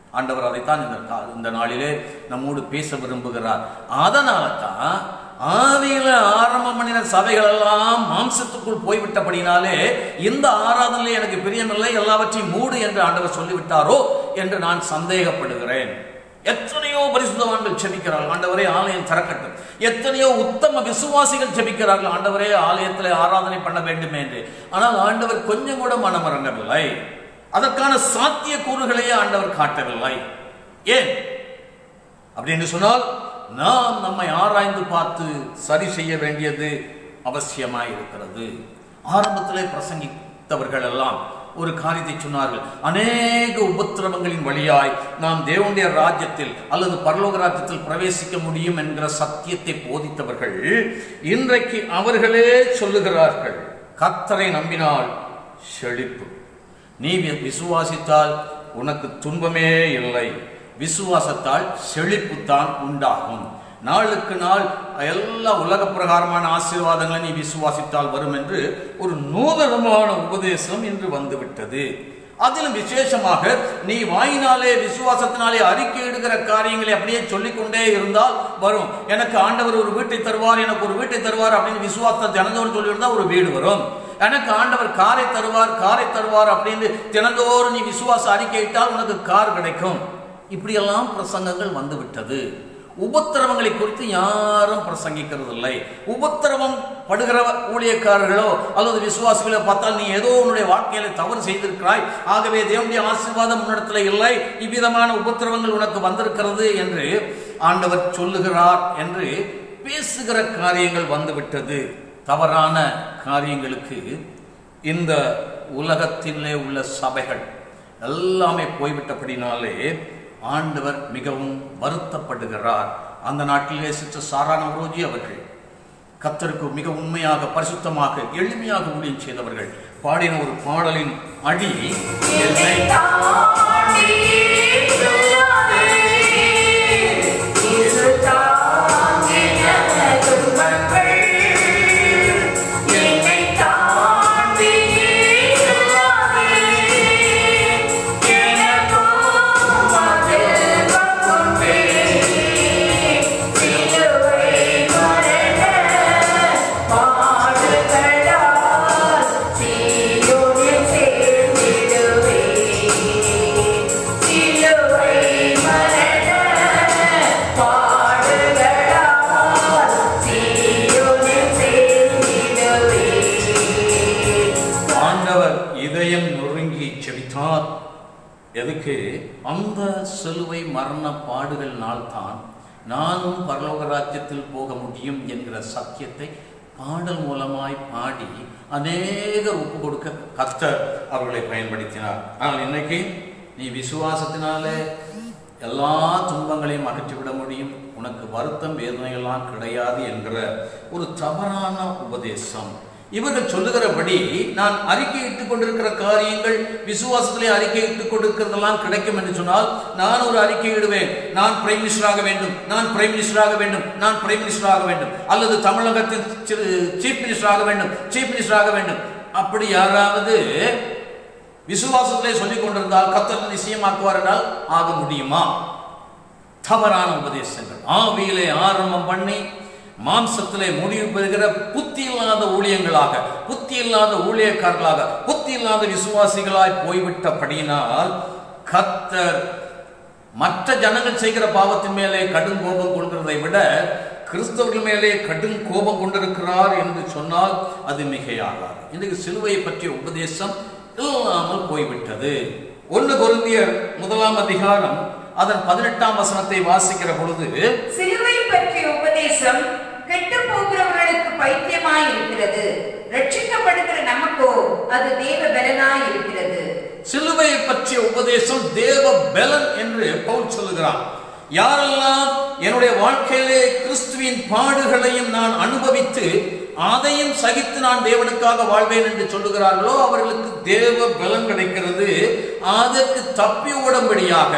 ஆண்டவர் அதைத்தான் இந்த கா- இந்த நாளிலே நம்மோடு பேச விரும்புகிறார் அதனால தான் ஆதியில ஆரம்பம் பண்ணின சபைகள் எல்லாம் மாம்சத்துக்குள் போய்விட்டபடினாலே இந்த ஆராதனையிலே எனக்கு பிரியமில்லை எல்லாவற்றையும் மூடு என்று ஆண்டவர் சொல்லிவிட்டாரோ என்று நான் சந்தேகப்படுகிறேன் எத்தனையோ பரிசுத்தவான்கள் செபிக்கிறார்கள் ஆண்டவரே ஆலயம் திறக்கட்டும் எத்தனையோ உத்தம விசுவாசிகள் செபிக்கிறார்கள் ஆண்டவரே ஆலயத்தில் ஆராதனை பண்ண வேண்டும் என்று ஆனால் ஆண்டவர் கொஞ்சம் கூட மனமிறங்கவில்லை அதற்கான சாத்திய கூறுகளையே ஆண்டவர் காட்டவில்லை ஏன் அப்படின்னு சொன்னால் நாம் நம்மை ஆராய்ந்து பார்த்து சரி செய்ய வேண்டியது அவசியமாய் இருக்கிறது ஆரம்பத்திலே பிரசங்கித்தவர்கள் எல்லாம் ஒரு காரியத்தை சொன்னார்கள் அநேக உபத்திரவங்களின் வழியாய் நாம் தேவனுடைய ராஜ்யத்தில் அல்லது பரலோக ராஜ்யத்தில் பிரவேசிக்க முடியும் என்கிற சத்தியத்தை போதித்தவர்கள் இன்றைக்கு அவர்களே சொல்லுகிறார்கள் கர்த்தரை நம்பினால் செழிப்பு நீ வி- விசுவாசித்தால் உனக்கு துன்பமே இல்லை விசுவாசத்தால் செழிப்புத்தான் உண்டாகும் நாளுக்கு நாள் எல்லா உலக பிரகாரமான ஆசீர்வாதங்களை நீ விசுவாசித்தால் வரும் என்று ஒரு நூதனமான உபதேசம் இன்று வந்துவிட்டது அதிலும் விசேஷமாக நீ வாயினாலே விசுவாசத்தினாலே அறிக்கை இடுகிற காரியங்களை அப்படியே சொல்லிக்கொண்டே இருந்தால் வரும் எனக்கு ஆண்டவர் ஒரு வீட்டை தருவார் எனக்கு ஒரு வீட்டை தருவார் அப்படின்னு விசுவாசத்தை தினந்தோறும் சொல்லியிருந்தா ஒரு வீடு வரும் எனக்கு ஆண்டவர் காரை தருவார் காரை தருவார் அப்படின்னு தினந்தோறும் நீ விசுவாச அறிக்கையிட்டால் உனக்கு கார் கிடைக்கும் இப்படியெல்லாம் பிரசங்கங்கள் வந்துவிட்டது உபத்திரவங்களை குறித்து யாரும் பிரசங்கிக்கிறது இல்லை உபத்திரவம் படுகிற ஊழியக்காரர்களோ அல்லது விசுவாசிகளோ பார்த்தால் நீ ஏதோ உன்னுடைய வாழ்க்கையில தவறு செய்திருக்கிறாய் ஆகவே தேவனுடைய ஆசீர்வாதம் உன்னிடத்தில் இல்லை இவ்விதமான உபத்திரவங்கள் உனக்கு வந்திருக்கிறது என்று ஆண்டவர் சொல்லுகிறார் என்று பேசுகிற காரியங்கள் வந்துவிட்டது தவறான காரியங்களுக்கு இந்த உலகத்திலே உள்ள சபைகள் எல்லாமே போய்விட்டபடினாலே ஆண்டவர் மிகவும் வருத்தப்படுகிறார் அந்த நாட்டிலே சிற்ற சாரா நவரோஜி அவர்கள் கத்தருக்கு மிக உண்மையாக பரிசுத்தமாக எளிமையாக ஊழியம் செய்தவர்கள் பாடின ஒரு பாடலின் அடி என்னை தாண்டி சொல்லாதே, இது தாங்கின துன்பங்கள். என்னை தாண்டி சொல்லாதே, எனக்கும் அதில் பங்குண்டே. சிலுவை மரண பாடுகளால் சீயோனில் சேர்ந்திடுவே. சிலுவை மரண பாடுகளால் சீயோனில் சேர்ந்திடுவே. ஆண்டவர் இதயம் நொறுங்கி செபித்தார் எதுக்கு அந்த சிலுவை மரண பாடுகளினால் தான் நானும் பரலோக ராஜ்யத்தில் போக முடியும் என்கிற சத்தியத்தை பாடல் மூலமாய் பாடி அநேகர் ஒப்பு கொடுக்க கர்த்தர் அவர்களை பயன்படுத்தினார் ஆனால் இன்னைக்கு நீ விசுவாசத்தினாலே எல்லா துன்பங்களையும் அகற்றிவிட முடியும் உனக்கு வருத்தம் வேதனையெல்லாம் கிடையாது என்கிற ஒரு தவறான உபதேசம் இவர்கள் சொல்லுகிறபடி நான் அறிக்கையிட்டுக் கொண்டிருக்கிற காரியங்கள் விசுவாசத்திலே அறிக்கையிட்டுக் கொண்டிருக்கிறதெல்லாம் கிடைக்கும் என்று சொன்னால் நான் ஒரு அறிக்கை இடுவேன் நான் பிரைம் மினிஸ்டராக வேண்டும் நான் பிரைம் மினிஸ்டராக வேண்டும் நான் பிரைம் மினிஸ்டராக வேண்டும் அல்லது தமிழகத்தின் சீஃப் மினிஸ்டராக வேண்டும் சீஃப் மினிஸ்டராக வேண்டும் அப்படி யாராவது விசுவாசத்திலே சொல்லிக் கொண்டிருந்தால் கத்தர் நிச்சயமாக்குவார் என்றால் ஆக முடியுமா தவறான உபதேசங்கள் ஆவியிலே ஆரம்பம் பண்ணி மாம்சத்திலே முடிவு பெறுகிற புத்தி இல்லாத ஊழியங்களாக புத்தி இல்லாத ஊழியக்காரர்களாக புத்தி இல்லாத விசுவாசிகளாய் போய்விட்டபடியினால் கர்த்தர் மற்ற ஜனங்கள் செய்கிற பாவத்தின் மேலே கடும் கோபம் கொள்கிறதை விட கிறிஸ்தவர்கள் மேலே கடும் கோபம் கொண்டிருக்கிறார் என்று சொன்னால் அது மிகையாகாது இன்றைக்கு சிலுவையை பற்றிய உபதேசம் இல்லாமல் போய்விட்டது ஒன்று கொருந்தியர் முதலாம் அதிகாரம் அதன் பதினெட்டாம் வசனத்தை வாசிக்கிற பொழுது சிலுவை பற்றிய உபதேசம் கெட்டு போகிறவர்களுக்கு பைத்தியமாய் இருக்கிறது ரட்சிக்கப்படுகிற நமக்கோ அது தேவ பலனாய் இருக்கிறது சிலுவையை பற்றிய உபதேசம் தேவ பலன் என்று பவுல் சொல்லுகிறான் யாரெல்லாம் என்னுடைய வாழ்க்கையிலே கிறிஸ்துவின் பாடுகளையும் நான் அனுபவித்து அதையும் சகித்து நான் தேவனுக்காக வாழ்வேன் என்று சொல்லுகிறார்களோ அவர்களுக்கு தேவ பலன் கிடைக்கிறது அதற்கு தப்பி ஓடும்படியாக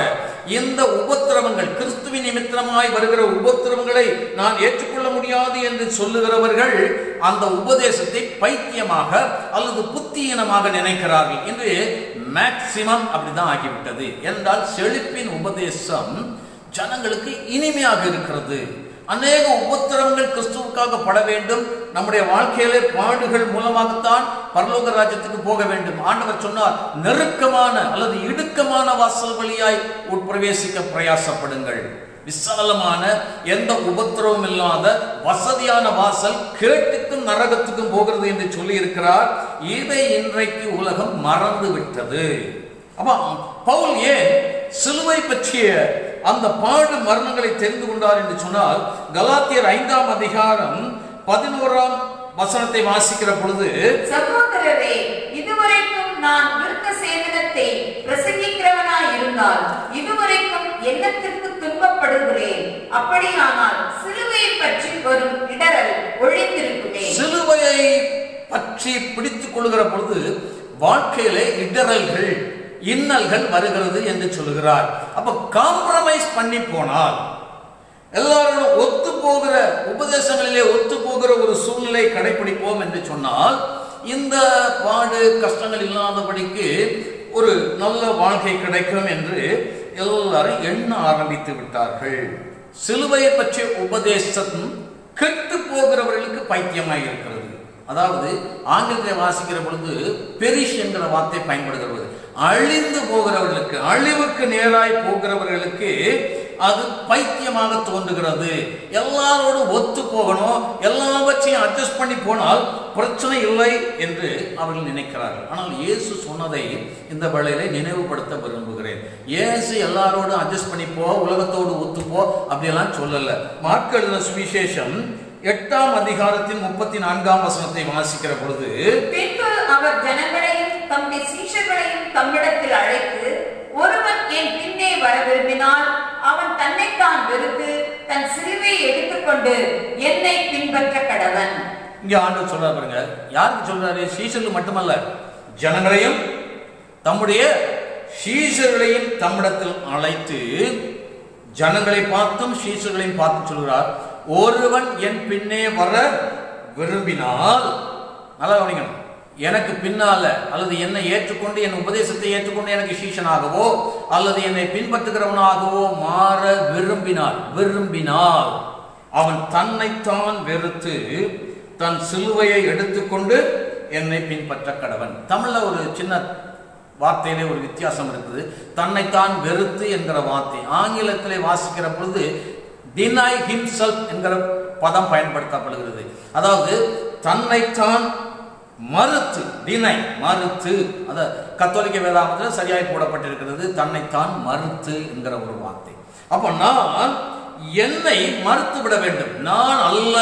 இந்த உபத்திரவங்கள் கிறிஸ்துவின் நிமித்தமாய் வருகிற உபத்திரவங்களை நான் ஏற்றுக்கொள்ள முடியாது என்று சொல்லுகிறவர்கள் அந்த உபதேசத்தை பைத்தியமாக அல்லது புத்தியீனமாக நினைக்கிறார்கள் என்று மேக்சிமம் அப்படிதான் ஆகிவிட்டது என்றால் செழிப்பின் உபதேசம் ஜனங்களுக்கு இனிமையாக இருக்கிறது அநேக உபத்திரவங்கள் கிறிஸ்துவுக்காக பட வேண்டும் நம்முடைய வாழ்க்கையிலே பாடுகள் மூலமாகத்தான் பரலோக ராஜ்யத்துக்கு போக வேண்டும் ஆண்டவர் சொன்னார் நெருக்கமான அல்லது இடுக்கமான வாசல் வழியாய் உட்பிரவேசிக்க பிரயாசப்படுங்கள் விசாலமான எந்த உபத்திரவம் இல்லாத வசதியான வாசல் கேட்டுக்கும் நரகத்துக்கும் போகிறது என்று சொல்லி இருக்கிறார் இதை இன்றைக்கு உலகம் மறந்து விட்டது அப்ப பவுல் ஏன் சிலுவை பற்றிய அந்த பாடு மரணங்களை தெரிந்து கொண்டார் என்று சொன்னால் கலாத்தியர் ஐந்தாம் அதிகாரம் பதினோராம் வசனத்தை வாசிக்கிற பொழுது சகோதரரே இதுவரைக்கும் நான் விருத்த சேதனத்தை பிரசங்கிக்கிறவனாய் இருந்தால் இதுவரைக்கும் எண்ணத்திற்கு துன்பப்படுகிறேன் அப்படியானால் சிலுவையை பற்றி வரும் இடரல் ஒழிந்திருக்குமே சிலுவையை பற்றி பிடித்துக் கொள்கிற பொழுது வாழ்க்கையிலே இடரல்கள் இன்னல்கள் வருகிறது என்று சொல்லுகிறார் அப்ப காம்ப்ரமைஸ் பண்ணி போனால் எல்லாரும் ஒத்து போகிற உபதேசங்களிலே ஒத்து போகிற ஒரு சூழ்நிலை கடைபிடிப்போம் என்று சொன்னால் இந்த பாடு கஷ்டங்கள் இல்லாதபடிக்கு ஒரு நல்ல வாழ்க்கை கிடைக்கும் என்று எல்லாரும் எண்ண ஆரம்பித்து விட்டார்கள் சிலுவையை பற்றிய உபதேசம் கெட்டு போகிறவர்களுக்கு பைத்தியமாய் இருக்கிறது அதாவது ஆங்கிலத்தை வாசிக்கிற பொழுது பெரிஷ் என்கிற வார்த்தை பயன்படுகிறது அழிந்து போகிறவர்களுக்கு அழிவுக்கு நேராய் போகிறவர்களுக்கு அது பைத்தியமாக தோன்றுகிறது எல்லாரோடும் ஒத்து போகணும் எல்லாவற்றையும் அட்ஜஸ்ட் பண்ணி போனால் பிரச்சனை இல்லை என்று அவர்கள் நினைக்கிறார்கள் ஆனால் இயேசு சொன்னதை இந்த வேளையில நினைவுபடுத்த விரும்புகிறேன் இயேசு எல்லாரோடும் அட்ஜஸ்ட் பண்ணி போ உலகத்தோடு ஒத்து போ அப்படியெல்லாம் சொல்லல மார்க் எழுதின சுவிசேஷம் எட்டாம் அதிகாரத்தின் முப்பத்தி நான்காம் வசனத்தை வாசிக்கிற பொழுது பின்பு அவர் ஜனங்களையும் தம்முடைய சீஷர்களையும் தம்மிடத்தில் அழைத்து ஒருவன் என் பின்னே வர விரும்பினால் அவன் தன்னைத்தான் வெறுத்து தன் சிலுவையை எடுத்துக்கொண்டு என்னை பின்பற்ற கடவன் இங்க ஆண்டவர் சொல்றாரு பாருங்க யாருக்கு சொல்றாரு சீஷர்கள் மட்டுமல்ல ஜனங்களையும் தம்முடைய சீஷர்களையும் தம்மிடத்தில் அழைத்து ஜனங்களை பார்த்தும் சீஷர்களையும் பார்த்து சொல்கிறார் ஒருவன் என் பின்னே வர விரும்பினால் நல்லா கவனிக்கணும் எனக்கு பின்னால அல்லது என்னை ஏற்றுக்கொண்டு என் உபதேசத்தை ஏற்றுக்கொண்டு எனக்கு சீஷனாகவோ அல்லது என்னை பின்பற்றுகிறவனாகவோ மாற விரும்பினால் விரும்பினால் அவன் தன்னைத்தான் வெறுத்து தன் சிலுவையை எடுத்துக்கொண்டு என்னை பின்பற்ற கடவன் தமிழ்ல ஒரு சின்ன வார்த்தையிலே ஒரு வித்தியாசம் இருக்குது தன்னைத்தான் வெறுத்து என்கிற வார்த்தை ஆங்கிலத்திலே வாசிக்கிற பொழுது டினை ஹிம்செல்ஃப் என்கிற பதம் பயன்படுத்தப்படுகிறது அதாவது தன்னைத்தான் மறுத்து டினை மறுத்து அத கத்தோலிக்க வேதாமத்தில் சரியாய் போடப்பட்டிருக்கிறது தன்னைத்தான் மறுத்து என்கிற ஒரு வார்த்தை அப்ப நான் என்னை மறுத்து விட வேண்டும் நான் அல்ல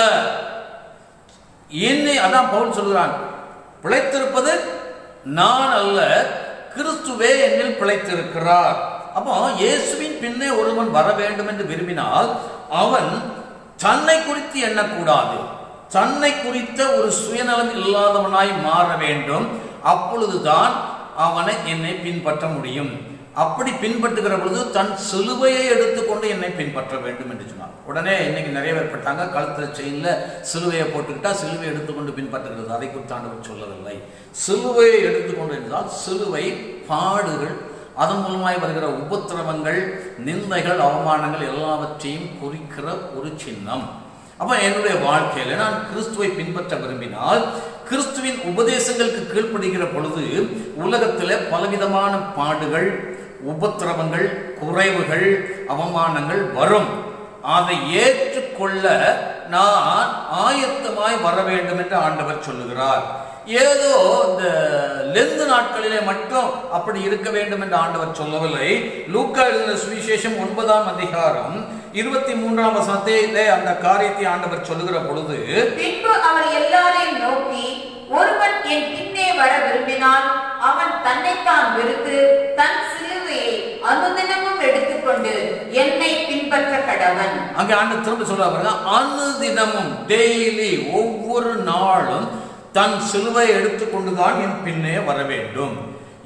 என்னை அதான் பவுல் சொல்கிறான் பிழைத்திருப்பது நான் அல்ல கிறிஸ்துவே என்னில் பிழைத்திருக்கிறார் அப்போ இயேசுவின் பின்னே ஒருவன் வர வேண்டும் என்று விரும்பினால் அவன் தன்னை குறித்து எண்ணக்கூடாது தன்னை குறித்த ஒரு சுயநலம் இல்லாதவனாய் மாற வேண்டும் அப்பொழுதுதான் அவனை என்னை பின்பற்ற முடியும் அப்படி பின்பற்றுகிற பொழுது தன் சிலுவையை எடுத்துக்கொண்டு என்னை பின்பற்ற வேண்டும் என்று சொன்னார் உடனே இன்னைக்கு நிறைய பேர் பட்டாங்க கழுத்துல செயின்ல சிலுவையை போட்டுக்கிட்டா சிலுவை எடுத்துக்கொண்டு பின்பற்றுகிறது அதை குறித்தாண்டவர் சொல்லவில்லை சிலுவையை எடுத்துக்கொண்டு என்றால் சிலுவை பாடுகள் அதன் மூலமாய் வருகிற உபத்திரவங்கள் நிந்தைகள் அவமானங்கள் எல்லாவற்றையும் குறிக்கிற ஒரு சின்னம் அப்ப என்னுடைய வாழ்க்கையில நான் கிறிஸ்துவை பின்பற்ற விரும்பினால் கிறிஸ்துவின் உபதேசங்களுக்கு கீழ்ப்படுகிற பொழுது உலகத்திலே பலவிதமான பாடுகள் உபத்திரவங்கள் குறைவுகள் அவமானங்கள் வரும் அதை ஏற்றுக்கொள்ள நான் ஆயத்தமாய் வர வேண்டும் என்று ஆண்டவர் சொல்லுகிறார் ஏதோ இந்த லெந்து நாட்களிலே மட்டும் அப்படி இருக்க வேண்டும் என்று ஆண்டவர் சொல்லவில்லை லூக்கா எழுதின சுவிசேஷம் ஒன்பதாம் அதிகாரம் இருபத்தி மூன்றாம் வசனத்திலே அந்த காரியத்தை ஆண்டவர் சொல்லுகிற பொழுது பின்பு அவர் எல்லாரையும் நோக்கி ஒருவன் என் பின்னே வர விரும்பினால் அவன் தன்னைத்தான் வெறுத்து தன் சிலுவையை அனுதினமும் எடுத்துக்கொண்டு என்னை பின்பற்ற கடவன் அங்கே ஆண்டு திரும்ப சொல்ல பாருங்க அனுதினமும் டெய்லி ஒவ்வொரு நாளும் தன் சிலுவை எடுத்துக்கொண்டுதான் என் பின்னே வர வேண்டும்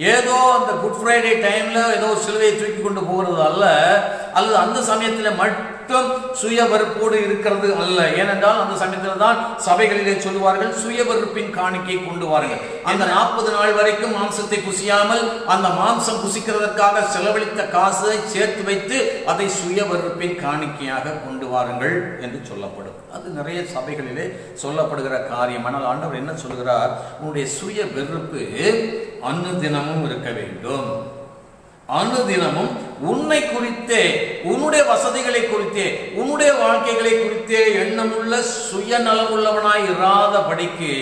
ஏதோ அந்த குட் ஃப்ரைடே டைம்ல ஏதோ சிலுவையை தூக்கி கொண்டு போகிறது அல்ல அல்லது அந்த சமயத்தில் மட்டும் சுய வெறுப்போடு இருக்கிறது அல்ல ஏனென்றால் அந்த சமயத்தில் தான் சபைகளிலே சொல்லுவார்கள் சுய வெறுப்பின் காணிக்கை கொண்டு வாருங்கள் அந்த நாற்பது நாள் வரைக்கும் மாம்சத்தை புசியாமல் அந்த மாம்சம் புசிக்கிறதற்காக செலவழித்த காசை சேர்த்து வைத்து அதை சுய வெறுப்பின் காணிக்கையாக கொண்டு வாருங்கள் என்று சொல்லப்படும் அது நிறைய சபைகளிலே சொல்லப்படுகிற காரியம் ஆனால் ஆண்டவர் என்ன சொல்கிறார் உன்னுடைய சுய வெறுப்பு அனுதினமும் இருக்க வேண்டும் அனுதினமும் உன்னை குறித்தே உன்னுடைய வசதிகளை குறித்தே உன்னுடைய வாழ்க்கைகளை குறித்தே எண்ணமுள்ள சுயநலமுள்ளவனாய் இராதபடிக்கு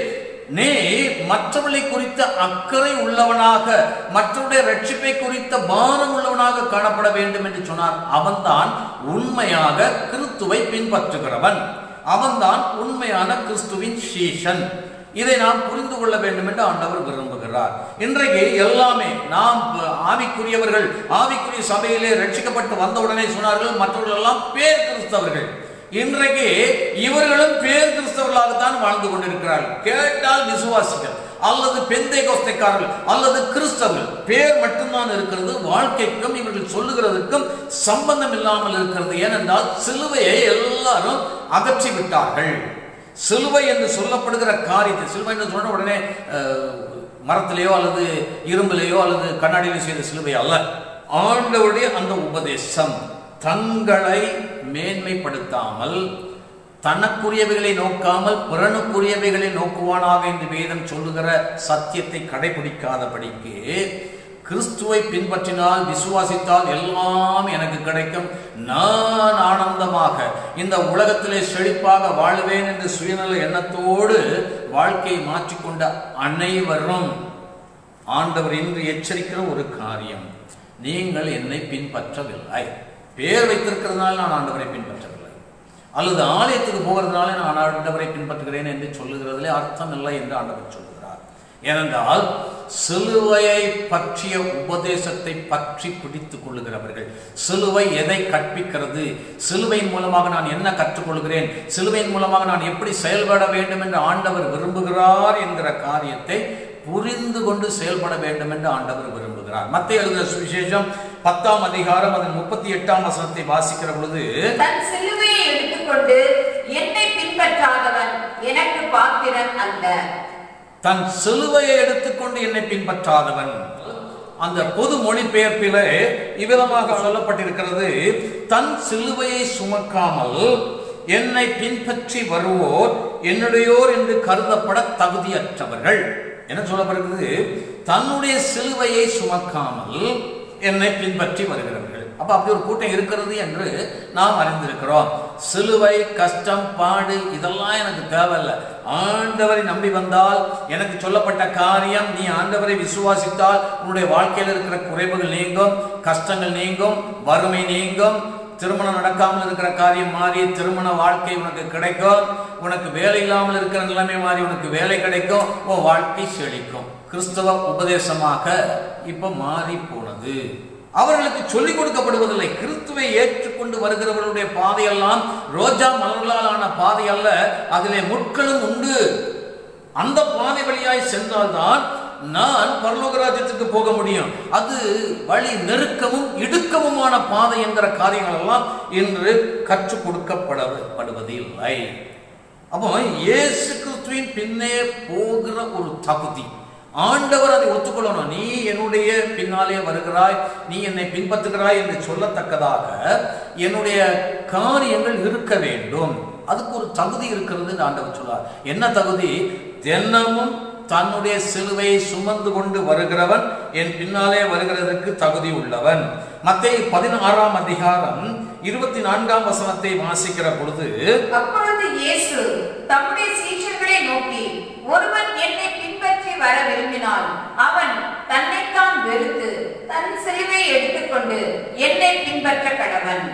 நீ மற்றவர்களை குறித்த அக்கறை உள்ளவனாக மற்றவருடைய ரட்சிப்பை குறித்த பாரம் உள்ளவனாக காணப்பட வேண்டும் என்று சொன்னார் அவன்தான் உண்மையாக கிறிஸ்துவை பின்பற்றுகிறவன் அவன்தான் உண்மையான கிறிஸ்துவின் சீஷன் இதை நாம் புரிந்து கொள்ள வேண்டும் என்று ஆண்டவர் விரும்புகிறார் இன்றைக்கு எல்லாமே நாம் ஆவிக்குரியவர்கள் ஆவிக்குரிய சபையிலே ரட்சிக்கப்பட்டு வந்தவுடனே சொன்னார்கள் மற்றவர்கள் எல்லாம் பேர் கிறிஸ்தவர்கள் இன்றைக்கு இவர்களும் பேர் கிறிஸ்தவர்களாகத்தான் வாழ்ந்து கொண்டிருக்கிறார்கள் கேட்டால் விசுவாசிகள் அல்லது பெந்தை கோஸ்தைக்காரர்கள் அல்லது கிறிஸ்தவர்கள் பேர் மட்டும்தான் இருக்கிறது வாழ்க்கைக்கும் இவர்கள் சொல்லுகிறதற்கும் சம்பந்தம் இல்லாமல் இருக்கிறது ஏனென்றால் சிலுவையை எல்லாரும் அகற்றி விட்டார்கள் சிலுவை என்று சொல்லப்படுகிற காரியத்தை சிலுவை என்று சொன்ன உடனே அஹ், மரத்திலேயோ அல்லது இரும்பிலேயோ அல்லது கண்ணாடியிலோ செய்த சிலுவை அல்ல ஆண்டவருடைய அந்த உபதேசம் தங்களை மேன்மைப்படுத்தாமல் தனக்குரியவைகளை நோக்காமல் பிறனுக்குரியவைகளை நோக்குவானாக என்று வேதம் சொல்லுகிற சத்தியத்தை கடைபிடிக்காதபடிக்கு கிறிஸ்துவை பின்பற்றினால் விசுவாசித்தால் எல்லாம் எனக்கு கிடைக்கும் நான் ஆனந்தமாக இந்த உலகத்திலே செழிப்பாக வாழ்வேன் என்று சுயநல எண்ணத்தோடு வாழ்க்கையை மாற்றிக்கொண்ட அனைவரும் ஆண்டவர் இன்று எச்சரிக்கிற ஒரு காரியம் நீங்கள் என்னை பின்பற்றவில்லை பேர் வைத்திருக்கிறதுனால நான் ஆண்டவரை பின்பற்றவில்லை அல்லது ஆலயத்துக்கு போகிறதுனால நான் ஆண்டவரை பின்பற்றுகிறேன் என்று சொல்லுகிறதிலே அர்த்தம் இல்லை என்று ஆண்டவர் சொல்லுகிறார் ஏனென்றால் சிலுவையை பற்றிய உபதேசத்தை பற்றி பிடித்துக் கொள்ளுகிறவர்கள் சிலுவை எதை கற்பிக்கிறது சிலுவையின் மூலமாக நான் என்ன கற்றுக்கொள்கிறேன் சிலுவையின் மூலமாக நான் எப்படி செயல்பட வேண்டும் என்று ஆண்டவர் விரும்புகிறார் என்கிற காரியத்தை புரிந்து கொண்டு செயல்பட வேண்டும் என்று ஆண்டவர் விரும்புகிறார் மத்திய எழுதின சுவிசேஷம் பத்தாம் அதிகாரம் அதன் முப்பத்தி எட்டாம் வசனத்தை வாசிக்கிற பொழுது தன் சிலுவையை எடுத்துக்கொண்டு என்னை பின்பற்றாதவன் எனக்கு பாத்திரன் அல்ல தன் சிலுவையை எடுத்துக்கொண்டு என்னை பின்பற்றாதவன் அந்த பொது மொழிபெயர்ப்பிலே இவ்விதமாக சொல்லப்பட்டிருக்கிறது தன் சிலுவையை சுமக்காமல் என்னை பின்பற்றி வருவோர் என்னுடையோர் என்று கருதப்பட தகுதியற்றவர்கள் என்ன சொல்லப்படுகிறது தன்னுடைய சிலுவையை சுமக்காமல் என்னை பின்பற்றி வருகிறவர்கள் அப்ப அப்படி ஒரு கூட்டம் இருக்கிறது என்று நாம் அறிந்திருக்கிறோம் சிலுவை கஷ்டம் பாடு இதெல்லாம் எனக்கு தேவையில்லை ஆண்டவரை நம்பி வந்தால் எனக்கு சொல்லப்பட்ட காரியம் நீ ஆண்டவரை விசுவாசித்தால் உன்னுடைய வாழ்க்கையில் இருக்கிற குறைவுகள் நீங்கும் கஷ்டங்கள் நீங்கும் வறுமை நீங்கும் திருமணம் நடக்காமல் இருக்கிற காரியம் மாறி திருமண வாழ்க்கை உனக்கு கிடைக்கும் உனக்கு வேலை இல்லாமல் இருக்கிற நிலைமை மாறி உனக்கு வேலை கிடைக்கும் உன் வாழ்க்கை செழிக்கும் கிறிஸ்தவ உபதேசமாக இப்ப மாறி போனது அவர்களுக்கு சொல்லிக் கொடுக்கப்படுவதில்லை கிறிஸ்துவை ஏற்றுக்கொண்டு வருகிறவர்களுடைய பாதையெல்லாம் ரோஜா மலர்களால் ஆன பாதை அல்ல அதிலே முட்களும் உண்டு அந்த பாதை வழியாய் சென்றால்தான் நான் பரலோக ராஜ்யத்துக்கு போக முடியும் அது வழி நெருக்கமும் இடுக்கமுமான பாதை என்கிற காரியங்கள் எல்லாம் இன்று கற்றுக் கொடுக்கப்படுவது இல்லை அப்போ இயேசு கிறிஸ்துவின் பின்னே போகிற ஒரு தகுதி ஆண்டவர் அதை ஒத்துக்கொள்ளணும் நீ என்னுடைய பின்னாலே வருகிறாய் நீ என்னை பின்பற்றுகிறாய் என்று சொல்லத்தக்கதாக என்னுடைய காரியங்கள் இருக்க வேண்டும் அதுக்கு ஒரு தகுதி இருக்கிறது என்று ஆண்டவர் சொல்லார் என்ன தகுதி தினமும் தன்னுடைய சிலுவையை சுமந்து கொண்டு வருகிறவன் என் பின்னாலே வருகிறதற்கு தகுதி உள்ளவன் மத்திய பதினாறாம் அதிகாரம் இருபத்தி நான்காம் வசனத்தை வாசிக்கிற பொழுது அப்பொழுது இயேசு தம்முடைய சீஷர்களை நோக்கி ஒருவன் என்னை பின்பற்றி வர விரும்பினால் அவன் தன்னைத்தான் வெறுத்து தன் சிலுவையை எடுத்துக்கொண்டு என்னை பின்பற்ற கடவன்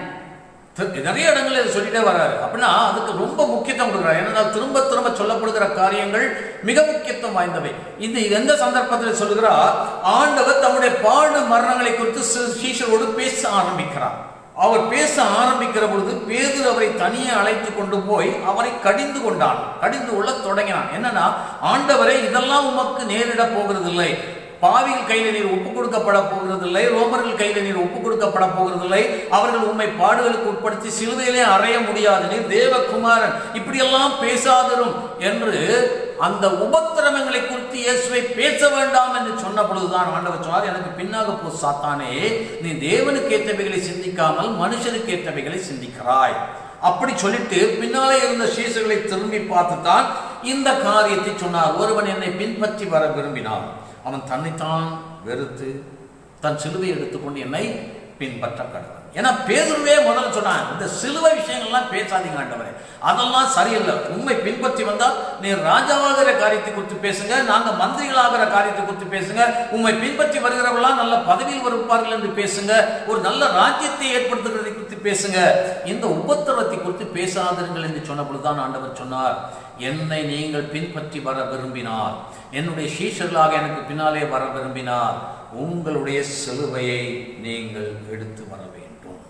தி- நிறைய இடங்கள்ல இதை சொல்லிட்டே வராரு அப்படின்னா அதுக்கு ரொம்ப முக்கியத்துவம் கொடுக்குறாரு ஏன்னா திரும்ப திரும்ப சொல்லப்படுகிற காரியங்கள் மிக முக்கியத்துவம் வாய்ந்தவை இந்த இது எந்த சந்தர்ப்பத்தில் சொல்லுகிறார் ஆண்டவர் தம்முடைய பாடு மரணங்களை குறித்து சி- சீஷரோடு பேச ஆரம்பிக்கிறார் அவர் பேச ஆரம்பிக்கிற பொழுது பேதுரு அவரை தனியே அழைத்து கொண்டு போய் அவரை கடிந்து கொண்டான் கடிந்து கொள்ள தொடங்கினான் என்னன்னா ஆண்டவரே இதெல்லாம் உமக்கு நேரிட போகிறதில்லை பாவிகள் கையில நீர் ஒப்பு கொடுக்கப்பட போகிறதில்லை ரோமர்கள் கையில நீர் ஒப்பு கொடுக்கப்பட போகிறதில்லை அவர்கள் உண்மை பாடுகளுக்கு உட்படுத்தி சிலுவையிலே அறைய முடியாது நீர் தேவகுமாரன் இப்படியெல்லாம் பேசாதிரும் என்று அந்த உபத்திரவங்களை குறித்து இயேசுவை பேச வேண்டாம் என்று சொன்ன பொழுதுதான் ஆண்டவர் சொன்னார் எனக்கு பின்னாக போ சாத்தானே நீ தேவனுக்கு ஏற்றவைகளை சிந்திக்காமல் மனுஷனுக்கு ஏற்றவைகளை சிந்திக்கிறாய் அப்படி சொல்லிட்டு பின்னாலே இருந்த சீசர்களை திரும்பி பார்த்துத்தான் இந்த காரியத்தை சொன்னார் ஒருவன் என்னை பின்பற்றி வர விரும்பினான் அவன் தன்னைத்தான் வெறுத்து தன் சிலுவை எடுத்துக்கொண்டு என்னை பின்பற்ற கடவன் ஏன்னா பேதுருவே முதல்ல சொன்னான் இந்த சிலுவை விஷயங்கள்லாம் பேசாதீங்க ஆண்டவரே அதெல்லாம் சரியில்லை உண்மை பின்பற்றி வந்தால் நீ ராஜாவாகிற காரியத்தை குறித்து பேசுங்க நாங்க மந்திரிகளாகிற காரியத்தை குறித்து பேசுங்க உண்மை பின்பற்றி வருகிறவர்களாம் நல்ல பதவியில் வருப்பார்கள் என்று பேசுங்க ஒரு நல்ல ராஜ்யத்தை ஏற்படுத்துகிறதை குறித்து பேசுங்க இந்த உபத்திரவத்தை குறித்து பேசாதிருங்கள் என்று சொன்ன பொழுதுதான் ஆண்டவர் சொன்னார் என்னை நீங்கள் பின்பற்றி வர விரும்பினார் என்னுடைய சீஷர்களாக எனக்கு பின்னாலே வர விரும்பினார் உங்களுடைய சிலுவையை நீங்கள் எடுத்து வர வேண்டும்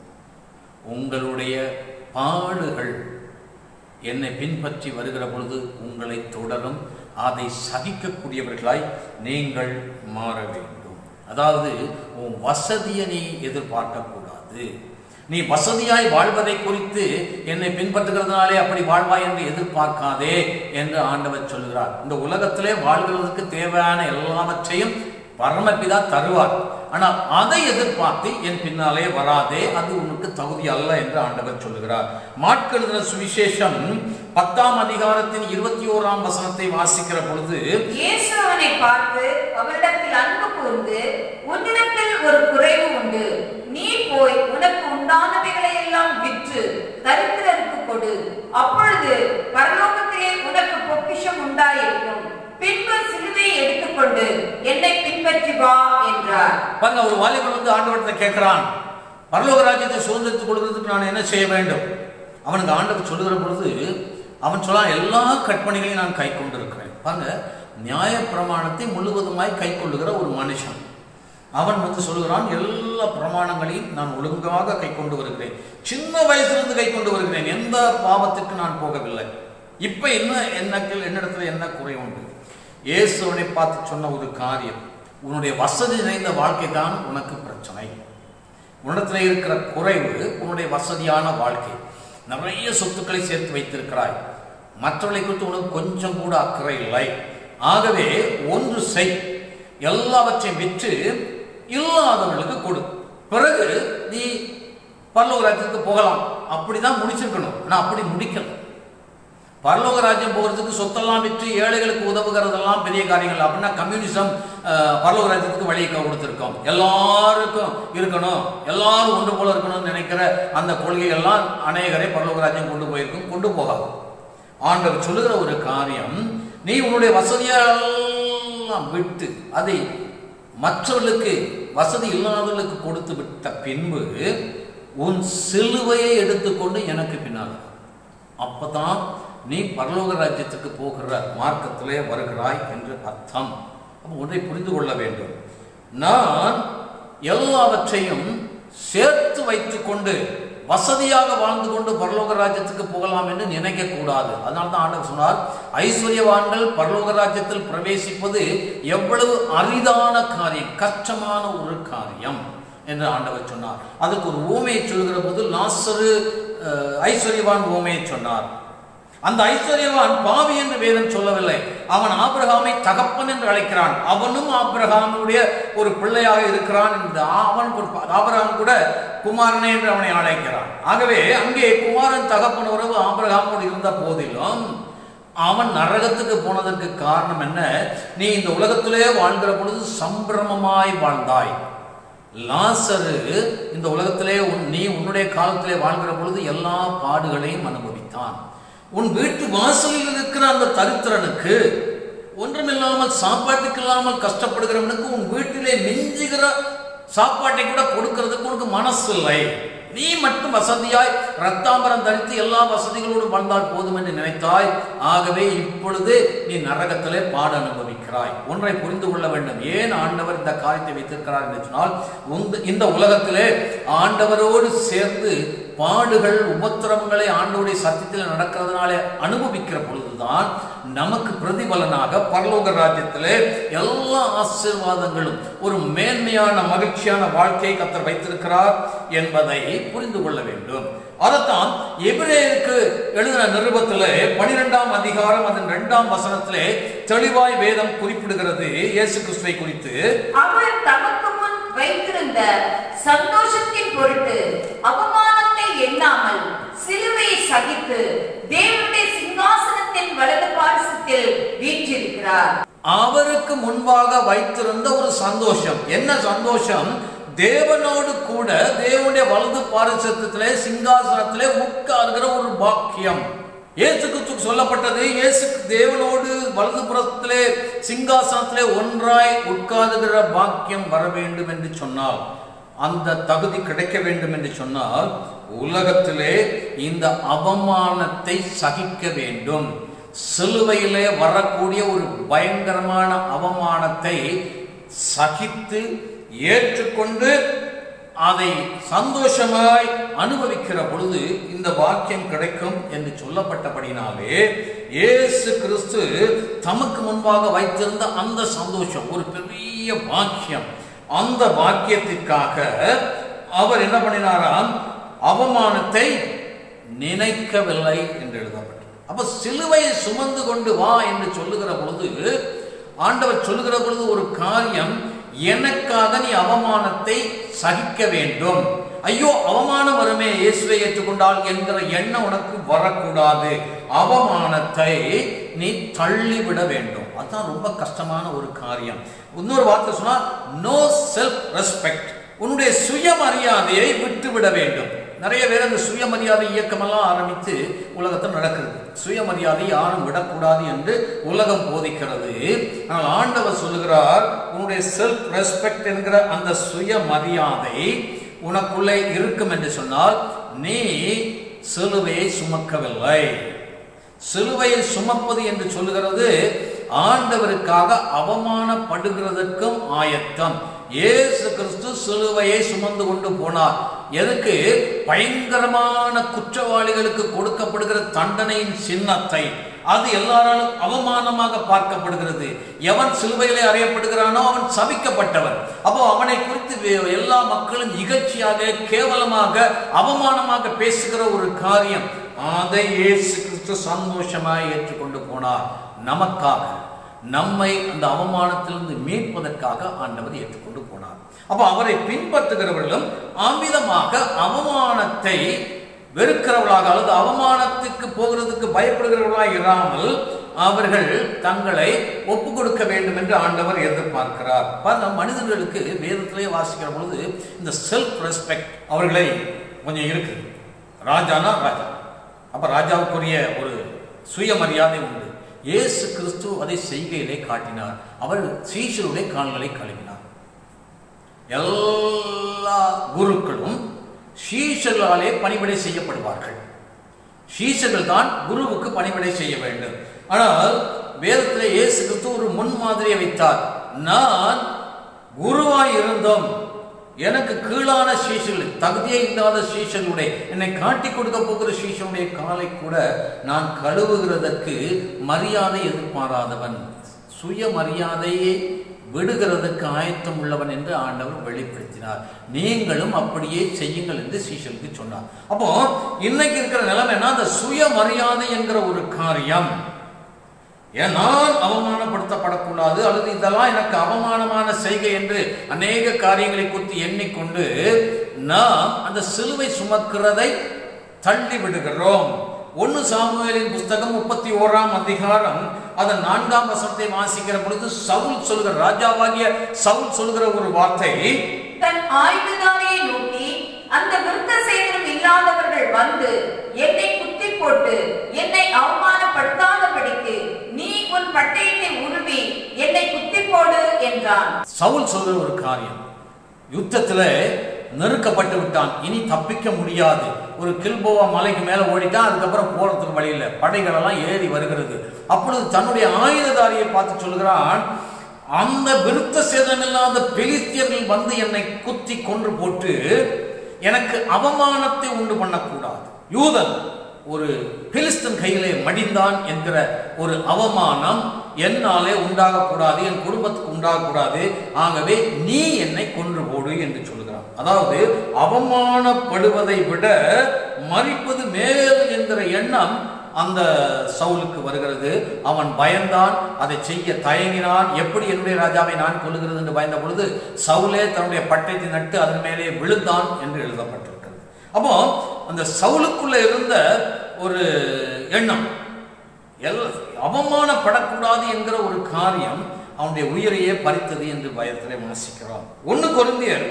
உங்களுடைய பாடுகள் என்னை பின்பற்றி வருகிற பொழுது உங்களை தொடரும் அதை சகிக்கக்கூடியவர்களாய் நீங்கள் மாற வேண்டும் அதாவது உன் வசதியை நீ எதிர்பார்க்க கூடாது நீ வசதியாய் வாழ்வதை குறித்து என்னை பின்பற்றுகிறதுனாலே அப்படி வாழ்வாய் என்று எதிர்பார்க்காதே என்று ஆண்டவர் சொல்கிறார் இந்த உலகத்திலே வாழ்கிறதுக்கு தேவையான எல்லாவற்றையும் பரமபிதா தருவார் ஆனால் அதை எதிர்பார்த்து என் பின்னாலே வராதே அது உனக்கு தகுதி அல்ல என்று ஆண்டவர் சொல்லுகிறார் மாட்கெழுதின சுவிசேஷம் பத்தாம் அதிகாரத்தின் இருபத்தி ஓராம் வசனத்தை வாசிக்கிற பொழுது இயேசு அவனை பார்த்து அவரிடத்தில் அன்பு கூர்ந்து உன்னிடத்தில் ஒரு குறைவு உண்டு நீ போய் உனக்கு உண்டானவைகளை எல்லாம் விற்று தரித்திரருக்கு கொடு அப்பொழுது பரலோகத்திலே உனக்கு பொக்கிஷம் உண்டாயிருக்கும் பின்பு சிலுவையை எடுத்துக்கொண்டு என்னை பின்பற்றி வா என்றார் பாருங்க ஒரு வாலிபன் வந்து ஆண்டவரத்தை கேட்கிறான் பரலோக ராஜ்யத்தை சுதந்திரத்துக் கொள்வதற்கு நான் என்ன செய்ய வேண்டும் அவனுக்கு ஆண்டவர் சொல்லுகிற பொழுது அவன் சொல்லான் எல்லா கற்பனைகளையும் நான் கை கொண்டிருக்கிறேன் பாருங்க நியாய பிரமாணத்தை முழுவதுமாய் கை கொள்ளுகிற ஒரு மனுஷன் அவன் வந்து சொல்லுகிறான் எல்லா பிரமாணங்களையும் நான் ஒழுங்காக கை கொண்டு வருகிறேன் சின்ன வயசிலிருந்து கை கொண்டு வருகிறேன் எந்த பாவத்துக்கு நான் போகவில்லை இப்ப என்ன எனக்கு என்னிடத்துல என்ன குறை உண்டு இயேசுவனை பார்த்து சொன்ன ஒரு காரியம் உன்னுடைய வசதி நிறைந்த வாழ்க்கை தான் உனக்கு பிரச்சனை உன்னிடத்தில் இருக்கிற குறைவு உன்னுடைய வசதியான வாழ்க்கை நிறைய சொத்துக்களை சேர்த்து வைத்திருக்கிறாய் மற்றவர்களை குறித்து உனக்கு கொஞ்சம் கூட அக்கறை இல்லை ஆகவே ஒன்று செய் எல்லாவற்றையும் விற்று இல்லாதவர்களுக்கு கொடு பிறகு நீ பரலோக ராஜ்யத்துக்கு போகலாம் அப்படிதான் முடிச்சிருக்கணும் ஆனா அப்படி முடிக்கல பரலோக ராஜ்யம் போகிறதுக்கு சொத்தெல்லாம் விற்று ஏழைகளுக்கு உதவுகிறதெல்லாம் பெரிய காரியங்கள் அப்படின்னா கம்யூனிசம் அஹ், பரலோக ராஜ்யத்துக்கு வழியை கொடுத்துருக்கோம் எல்லாருக்கும் இருக்கணும் எல்லாரும் ஒன்று போல இருக்கணும்னு நினைக்கிற அந்த கொள்கைகள்லாம் அநேகரை பரலோக ராஜ்யம் கொண்டு போயிருக்கும் கொண்டு போகாது ஆண்டவர் சொல்லுகிற ஒரு காரியம் நீ உன்னுடைய வசதியெல்லாம் விட்டு அதை மற்றவர்களுக்கு வசதி இல்லாதவர்களுக்கு கொடுத்து விட்ட பின்பு உன் சிலுவையை எடுத்துக்கொண்டு எனக்கு பின்னால் வா. அப்பதான் நீ பரலோக ராஜ்யத்துக்கு போகிற மார்க்கத்திலே வருகிறாய் என்று அர்த்தம் அப்ப ஒன்றை புரிந்து கொள்ள வேண்டும் நான் எல்லாவற்றையும் சேர்த்து வைத்துக்கொண்டு வசதியாக வாழ்ந்து கொண்டு பரலோக ராஜ்யத்துக்கு போகலாம் என்று நினைக்க கூடாது அதனால தான் ஆண்டவர் சொன்னார் ஐஸ்வர்யவான்கள் பரலோக ராஜ்யத்தில் பிரவேசிப்பது எவ்வளவு அரிதான காரியம் கஷ்டமான ஒரு காரியம் என்று ஆண்டவர் சொன்னார் அதுக்கு ஒரு ஊமையை சொல்கிற போது லாசரு அஹ், ஐஸ்வர்யவான் ஊமையை சொன்னார் அந்த ஐஸ்வர்யவான் பாவி என்று வேதம் சொல்லவில்லை அவன் ஆபிரகாமை தகப்பன் என்று அழைக்கிறான் அவனும் ஆபிரகாமுடைய ஒரு பிள்ளையாக இருக்கிறான் என்று அவன் ஒரு ப- ஆபிரகாம் கூட குமாரனே என்று அவனை அழைக்கிறான் ஆகவே அங்கே குமாரன் தகப்பன் உறவு ஆபிரகாமோடு இருந்த போதிலும் அவன் நரகத்துக்கு போனதற்கு காரணம் என்ன நீ இந்த உலகத்திலே வாழ்கிற பொழுது சம்பிரமமாய் வாழ்ந்தாய் லாசரு இந்த உலகத்திலே உன் நீ உன்னுடைய காலத்திலே வாழ்கிற பொழுது எல்லா பாடுகளையும் அனுபவித்தான் உன் வீட்டு வாசலில் இருக்கிற அந்த தரித்திரனுக்கு ஒன்றுமில்லாமல் சாப்பாட்டுக்கு இல்லாமல் கஷ்டப்படுகிறவனுக்கு உன் வீட்டிலே மிஞ்சுகிற சாப்பாட்டை கூட கொடுக்கிறதுக்கு உனக்கு மனசு இல்லை நீ மட்டும் வசதியாய் ரத்தாம்பரம் தரித்து எல்லா வசதிகளோடும் வாழ்ந்தால் போதும் என்று நினைத்தாய் ஆகவே இப்பொழுது நீ நரகத்திலே பாட அனுபவிக்கிறாய் ஒன்றை புரிந்து கொள்ள வேண்டும் ஏன் ஆண்டவர் இந்த காரியத்தை வைத்திருக்கிறார் என்று சொன்னால் உந்த- இந்த உலகத்திலே ஆண்டவரோடு சேர்ந்து பாடுகள் உபத்திரவங்களை ஆண்டோடைய சத்தியத்தில் நடக்கிறதுனால அனுபவிக்கிற பொழுதுதான் நமக்கு பிரதிபலனாக பரலோக ராஜ்யத்திலே எல்லா ஆசீர்வாதங்களும் ஒரு மேன்மையான மகிழ்ச்சியான வாழ்க்கையை கத்தர் வைத்திருக்கிறார் என்பதை புரிந்து கொள்ள வேண்டும் அதைத்தான் எபிரேயருக்கு எழுதின நிருபத்திலே பனிரெண்டாம் அதிகாரம் அதன் இரண்டாம் வசனத்திலே தெளிவாய் வேதம் குறிப்பிடுகிறது இயேசு கிறிஸ்துவை குறித்து அவர் தமக்கு முன் வைத்திருந்த சந்தோஷத்தின் பொருட்டு அவமானத்தை எண்ணாமல் சிலுவையை சகித்து தேவனுடைய சிங்காசனத்தின் வலது பாரசத்தில் வீற்றிருக்கிறார் அவருக்கு முன்பாக வைத்திருந்த ஒரு சந்தோஷம் என்ன சந்தோஷம் தேவனோடு கூட தேவனுடைய வலது பாரசத்திலே சிங்காசனத்திலே உட்கார்கிற ஒரு பாக்கியம் இயேசு கிறிஸ்துக்கு சொல்லப்பட்டது இயேசு தேவனோடு வலது புறத்திலே சிங்காசனத்திலே ஒன்றாய் உட்காருகிற பாக்கியம் வர வேண்டும் என்று சொன்னால் அந்த தகுதி கிடைக்க வேண்டும் என்று சொன்னால் உலகத்திலே இந்த அவமானத்தை சகிக்க வேண்டும் சிலுவையிலே வரக்கூடிய ஒரு பயங்கரமான அவமானத்தை சகித்து ஏற்றுக்கொண்டு அதை சந்தோஷமாய் அனுபவிக்கிற பொழுது இந்த வாக்கியம் கிடைக்கும் என்று சொல்லப்பட்டபடினாலே இயேசு கிறிஸ்து தமக்கு முன்பாக வைத்திருந்த அந்த சந்தோஷம் ஒரு பெரிய பாக்கியம் அந்த பாக்கியத்திற்காக அவர் என்ன பண்ணினாராம் அவமானத்தை நினைக்கவில்லை என்று எழுதப்பட்டது அப்ப சிலுவையை சுமந்து கொண்டு வா என்று சொல்லுகிற பொழுது ஆண்டவர் சொல்லுகிற பொழுது ஒரு காரியம் எனக்காக நீ அவமானத்தை சகிக்க வேண்டும் ஐயோ அவமானம் வருமே இயேசுவை ஏற்றுக்கொண்டால் என்கிற எண்ணம் உனக்கு வரக்கூடாது அவமானத்தை நீ தள்ளிவிட வேண்டும் அதான் ரொம்ப கஷ்டமான ஒரு காரியம் இன்னொரு வார்த்தை சொன்னா நோ செல்ஃப் ரெஸ்பெக்ட் உன்னுடைய சுயமரியாதையை விட்டுவிட வேண்டும் நிறைய பேர் அந்த சுயமரியாதை இயக்கமெல்லாம் ஆரம்பித்து உலகத்தில் நடக்கிறது சுயமரியாதை யாரும் விடக்கூடாது என்று உலகம் போதிக்கிறது ஆனால் ஆண்டவர் சொல்லுகிறார் உன்னுடைய செல்ஃப் ரெஸ்பெக்ட் என்கிற அந்த சுயமரியாதை உனக்குள்ளே இருக்கும் என்று சொன்னால் நீ சிலுவையை சுமக்கவில்லை சிலுவையை சுமப்பது என்று சொல்லுகிறது ஆண்டவருக்காக அவமானப்படுகிறதற்கும் ஆயத்தம் இயேசு கிறிஸ்து சிலுவையை சுமந்து கொண்டு போனார் எதுக்கு பயங்கரமான குற்றவாளிகளுக்கு கொடுக்கப்படுகிற தண்டனையின் சின்னத்தை அது எல்லாராலும் அவமானமாக பார்க்கப்படுகிறது எவன் சிலுவையிலே அறியப்படுகிறானோ அவன் சபிக்கப்பட்டவன் அப்போ அவனை குறித்து வே- எல்லா மக்களும் இகழ்ச்சியாக கேவலமாக அவமானமாக பேசுகிற ஒரு காரியம் அதை இயேசு கிறிஸ்து சந்தோஷமாய் ஏற்றுக்கொண்டு போனார் நமக்காக நம்மை அந்த அவமானத்திலிருந்து மீட்பதற்காக ஆண்டவர் ஏற்றுக்கொண்டு போனார் அப்போ அவரை பின்பற்றுகிறவர்களும் அமிதமாக அவமானத்தை வெறுக்கிறவர்களாக அல்லது அவமானத்துக்கு போகிறதுக்கு பயப்படுகிறவர்களாக இராமல் அவர்கள் தங்களை ஒப்பு கொடுக்க வேண்டும் என்று ஆண்டவர் எதிர்பார்க்கிறார் பாருங்க மனிதர்களுக்கு வேதத்திலே வாசிக்கிற பொழுது இந்த செல்ஃப் ரெஸ்பெக்ட் அவர்களை கொஞ்சம் இருக்குது ராஜானா ராஜா அப்ப ராஜாவுக்குரிய ஒரு சுயமரியாதை உண்டு இயேசு கிறிஸ்து அதை செய்கையிலே காட்டினார் அவர் சீஷருடைய கால்களை கழுவினார் எல்லா குருக்களும் சீஷர்களாலே பணிவிடை செய்யப்படுவார்கள் சீஷர்கள் தான் குருவுக்கு பணிவிடை செய்ய வேண்டும் ஆனால் வேதத்தில் இயேசு கிறிஸ்து ஒரு முன்மாதிரியை வைத்தார் நான் குருவாய் இருந்தோம் எனக்கு கீழான சீஷர்கள் தகுதியே இல்லாத சீஷர்களுடைய என்னை காட்டி கொடுக்க போகிற சீஷனுடைய காலை கூட நான் கழுவுகிறதற்கு மரியாதை எதிர்பாராதவன் சுயமரியாதையை விடுகிறதுக்கு ஆயத்தம் உள்ளவன் என்று ஆண்டவர் வெளிப்படுத்தினார் நீங்களும் அப்படியே செய்யுங்கள் என்று சீஷனுக்கு சொன்னார் அப்போ இன்னைக்கு இருக்கிற நிலைமை என்ன அந்த சுயமரியாதை என்கிற ஒரு காரியம் ஏன் நான் அவமானப்படுத்தப்படக்கூடாது அல்லது இதெல்லாம் எனக்கு அவமானமான செய்கை என்று அநேக காரியங்களை குறித்து எண்ணிக்கொண்டு நாம் அந்த சிலுவை சுமக்கிறதை தள்ளி விடுகிறோம் ஒன்னு சாமுவேலின் புஸ்தகம் முப்பத்தி ஓராம் அதிகாரம் அதன் நான்காம் வசனத்தை வாசிக்கிற பொழுது சவுல் சொல்கிற ராஜாவாகிய சவுல் சொல்கிற ஒரு வார்த்தை தன் ஆயுததாரியை நோக்கி அந்த விருத்த சேதனம் இல்லாதவர்கள் வந்து என்னை குத்தி போட்டு என்னை அவமானப்படுத்தாதபடிக்கு நீ உன் பட்டயத்தை உருவி என்னை குத்தி போடு என்றான் சவுல் சொல்கிற ஒரு காரியம் யுத்தத்துல நெருக்கப்பட்டு விட்டான் இனி தப்பிக்க முடியாது ஒரு கில்போவா மலைக்கு மேல ஓடிட்டான் அதுக்கப்புறம் போறதுக்கு வழி இல்லை படைகள் எல்லாம் ஏறி வருகிறது அப்பொழுது தன்னுடைய ஆயுததாரியை பார்த்து சொல்கிறான் அந்த விருத்த சேதமில்லாத பெலிஸ்தியர்கள் வந்து என்னை குத்தி கொன்று போட்டு எனக்கு அவமானத்தை உண்டு பண்ணக்கூடாது யூதன் ஒரு பிலிஸ்தன் கையிலே மடிந்தான் என்கிற ஒரு அவமானம் என்னாலே உண்டாகக்கூடாது என் குடும்பத்துக்கு உண்டாகக்கூடாது ஆகவே நீ என்னை கொன்று போடு என்று சொல்கிறான் அதாவது அவமானப்படுவதை விட மறிப்பது மேல் என்கிற எண்ணம் அந்த சவுலுக்கு வருகிறது அவன் பயந்தான் அதை செய்ய தயங்கினான் எப்படி என்னுடைய ராஜாவை நான் கொல்லுகிறது என்று பயந்த பொழுது சவுலே தன்னுடைய பட்டயத்தை நட்டு அதன் மேலே விழுந்தான் என்று எழுதப்பட்டிருக்கிறது அப்போ அந்த சவுலுக்குள்ள இருந்த ஒரு எண்ணம் எல் அவமானப்படக்கூடாது என்கிற ஒரு காரியம் அவனுடைய உயிரையே பறித்தது என்று பயத்திலே வாசிக்கிறான் ஒன்று கொருந்தியர்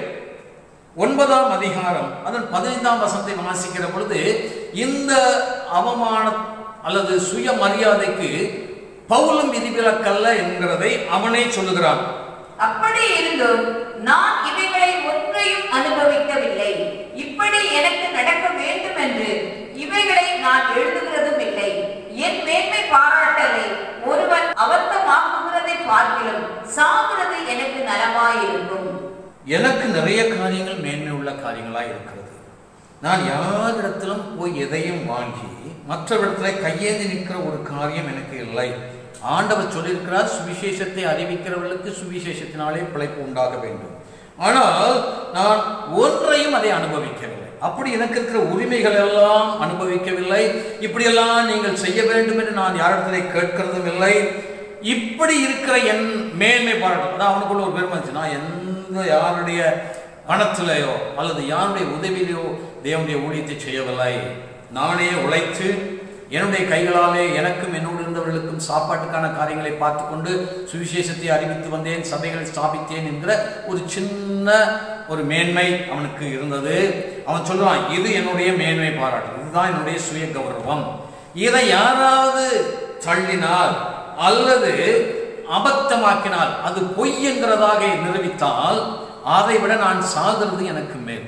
ஒன்பதாம் அதிகாரம் அதன் பதினைந்தாம் வசனத்தை வாசிக்கிற பொழுது இந்த அவமான அல்லது சுயமரியாதைக்கு பவுலும் விதிவிலக்கல்ல என்கிறதை அவனே சொல்லுகிறான் அப்படி இருந்தும் நான் இவைகளை ஒன்றையும் அனுபவிக்கவில்லை இப்படி எனக்கு நடக்க வேண்டும் என்று இவைகளை நான் எழுதுகிறதும் இல்லை என் மேன்மை பாராட்டலை ஒருவன் அபத்தமாக்குகிறதை பார்க்கிலும் சாகிறது எனக்கு நலமாயிருக்கும் எனக்கு நிறைய காரியங்கள் மேன்மை உள்ள காரியங்களாக இருக்கிறது நான் யாரிடத்திலும் போய் எதையும் வாங்கி மற்றவரிடத்துல கையேந்தி நிற்கிற ஒரு காரியம் எனக்கு இல்லை ஆண்டவர் சொல்லியிருக்கிறார் சுவிசேஷத்தை அறிவிக்கிறவர்களுக்கு சுவிசேஷத்தினாலே பிழைப்பு உண்டாக வேண்டும் ஆனால் நான் ஒன்றையும் அதை அனுபவிக்கவில்லை அப்படி எனக்கு இருக்கிற உரிமைகள் எல்லாம் அனுபவிக்கவில்லை இப்படியெல்லாம் நீங்கள் செய்ய வேண்டும் என்று நான் யாரிடத்திலே கேட்கிறதும் இல்லை இப்படி இருக்கிற என் மேன்மை பாராட்டும் அதான் அவனுக்குள்ள ஒரு பெருமை இருந்துச்சு. நான் எந்த யாருடைய பணத்திலேயோ அல்லது யாருடைய உதவியிலையோ தேவனுடைய ஊழியத்தை செய்யவில்லை நானே உழைத்து என்னுடைய கைகளாலே எனக்கும் என்னோடு இருந்தவர்களுக்கும் சாப்பாட்டுக்கான காரியங்களை பார்த்து கொண்டு சுவிசேஷத்தை அறிவித்து வந்தேன் சபைகளை ஸ்தாபித்தேன் என்கிற ஒரு சின்ன ஒரு மேன்மை அவனுக்கு இருந்தது அவன் சொல்லுவான் இது என்னுடைய மேன்மை பாராட்டு இதுதான் என்னுடைய சுய கௌரவம் இதை யாராவது தள்ளினால் அல்லது அபத்தமாக்கினால் அது பொய் என்கிறதாக நிரூபித்தால் அதை விட நான் சாகிறது எனக்கு மேல்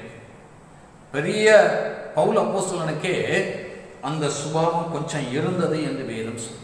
பெரிய பவுல் அப்போஸ்தலனுக்கே அந்த சுபாவம் கொஞ்சம் இருந்தது என்று வேதம் சொல்லுது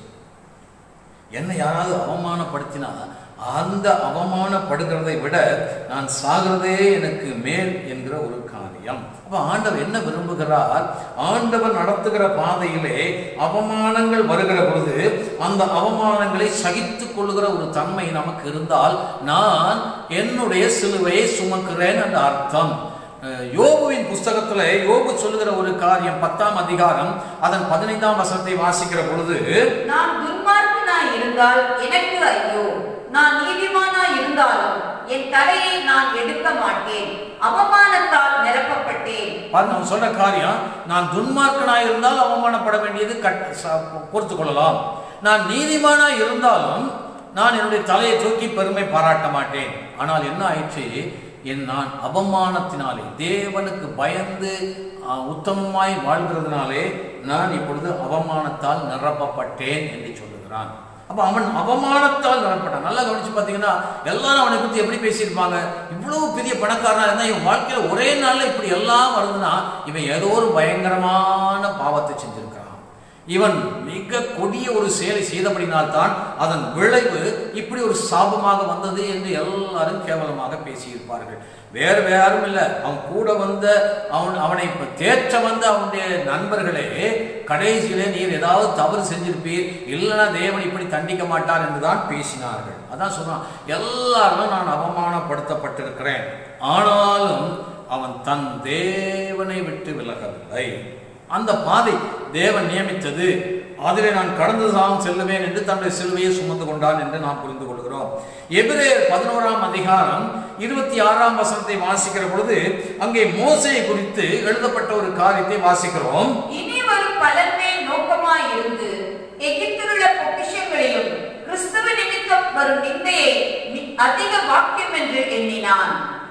என்னை யாராவது அவமானப்படுத்தினா அந்த அவமானப்படுகிறதை விட நான் சாகிறதே எனக்கு மேல் என்கிற ஒரு காரியம் அப்ப ஆண்டவர் என்ன விரும்புகிறார் ஆண்டவர் நடத்துகிற பாதையிலே அவமானங்கள் வருகிற பொழுது அந்த அவமானங்களை சகித்துக் கொள்ளுகிற ஒரு தன்மை நமக்கு இருந்தால் நான் என்னுடைய சிலுவையை சுமக்கிறேன் என்ற அர்த்தம் அஹ் யோபுவின் புஸ்தகத்துல யோபு சொல்லுகிற ஒரு காரியம் பத்தாம் அதிகாரம் அதன் பதினைந்தாம் வசனத்தை வாசிக்கிற பொழுது நான் துன்மார்க்கனாய் இருந்தால் எனக்கு ஐயோ நான் நீதிமானாய் இருந்தாலும் என் தலையை நான் எடுக்க மாட்டேன் அவமானத்தால் நிரப்பப்பட்டேன் பாருங்க அவன் சொல்ற காரியம் நான் துன்மார்க்கனாய் இருந்தால் அவமானப்பட வேண்டியது கட் ச- பொறுத்து கொள்ளலாம் நான் நீதிமானாய் இருந்தாலும் நான் என்னுடைய தலையை தூக்கி பெருமை பாராட்ட மாட்டேன் ஆனால் என்ன ஆயிற்று என் நான் அவமானத்தினாலே தேவனுக்கு பயந்து ஆ, உத்தமமாய் வாழ்கிறதுனாலே நான் இப்பொழுது அவமானத்தால் நிரப்பப்பட்டேன் என்று சொல்லுகிறான் அப்ப அவன் அவமானத்தால் நிரப்பட்டான் நல்லா கவனிச்சு பார்த்தீங்கன்னா எல்லாரும் அவனை பத்தி எப்படி பேசியிருப்பாங்க இவ்வளவு பெரிய பணக்காரனா இருந்தா இவன் வாழ்க்கையில ஒரே நாள்ல இப்படி எல்லாம் வருதுன்னா இவன் ஏதோ ஒரு பயங்கரமான பாவத்தை செஞ்சிருக்கிறான் இவன் மிக கொடிய ஒரு செயலை செய்தபடினால்தான் அதன் விளைவு இப்படி ஒரு சாபமாக வந்தது என்று எல்லாரும் கேவலமாக பேசியிருப்பார்கள் வேறு யாரும் இல்லை அவன் கூட வந்த அவன் அவனை இப்ப தேற்ற வந்த அவனுடைய நண்பர்களே கடைசியிலே நீர் ஏதாவது தவறு செஞ்சிருப்பீர் இல்லைன்னா தேவன் இப்படி தண்டிக்க மாட்டார் என்றுதான் பேசினார்கள் அதான் சொன்னான் எல்லாரும் நான் அவமானப்படுத்தப்பட்டிருக்கிறேன் ஆனாலும் அவன் தன் தேவனை விட்டு விலகவில்லை அந்த பாதை தேவன் நியமித்தது அதிலே நான் கடந்துதான் செல்லுவேன் என்று தன்னுடைய சிலுவையை சுமந்து கொண்டான் என்று நாம் புரிந்து கொள்கிறோம் எபிரேயர் பதினோராம் அதிகாரம் இருபத்தி ஆறாம் வசனத்தை வாசிக்கிற பொழுது அங்கே மோசையை குறித்து எழுதப்பட்ட ஒரு காரியத்தை வாசிக்கிறோம் இனி வரும் பலன் மேல் நோக்கமாய் இருந்து எகிப்திலுள்ள பொக்கிஷங்களையும் கிறிஸ்துவ நிமித்தம் வரும் நிந்தையை மி- அதிக வாக்கியம் என்று எண்ணினான்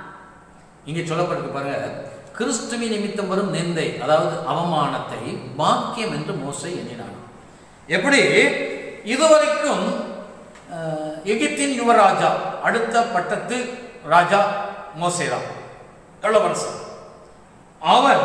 இங்கே சொல்லப்பட்டிருக்கு பாருங்க கிறிஸ்துவின் நிமித்தம் வரும் நிந்தை அதாவது அவமானத்தை பாக்கியம் என்று மோசை எண்ணினான் எப்படி இதுவரைக்கும் அஹ், எகிப்தின் யுவராஜா அடுத்த பட்டத்து ராஜா மோசேதான் இளவரசன் அவன்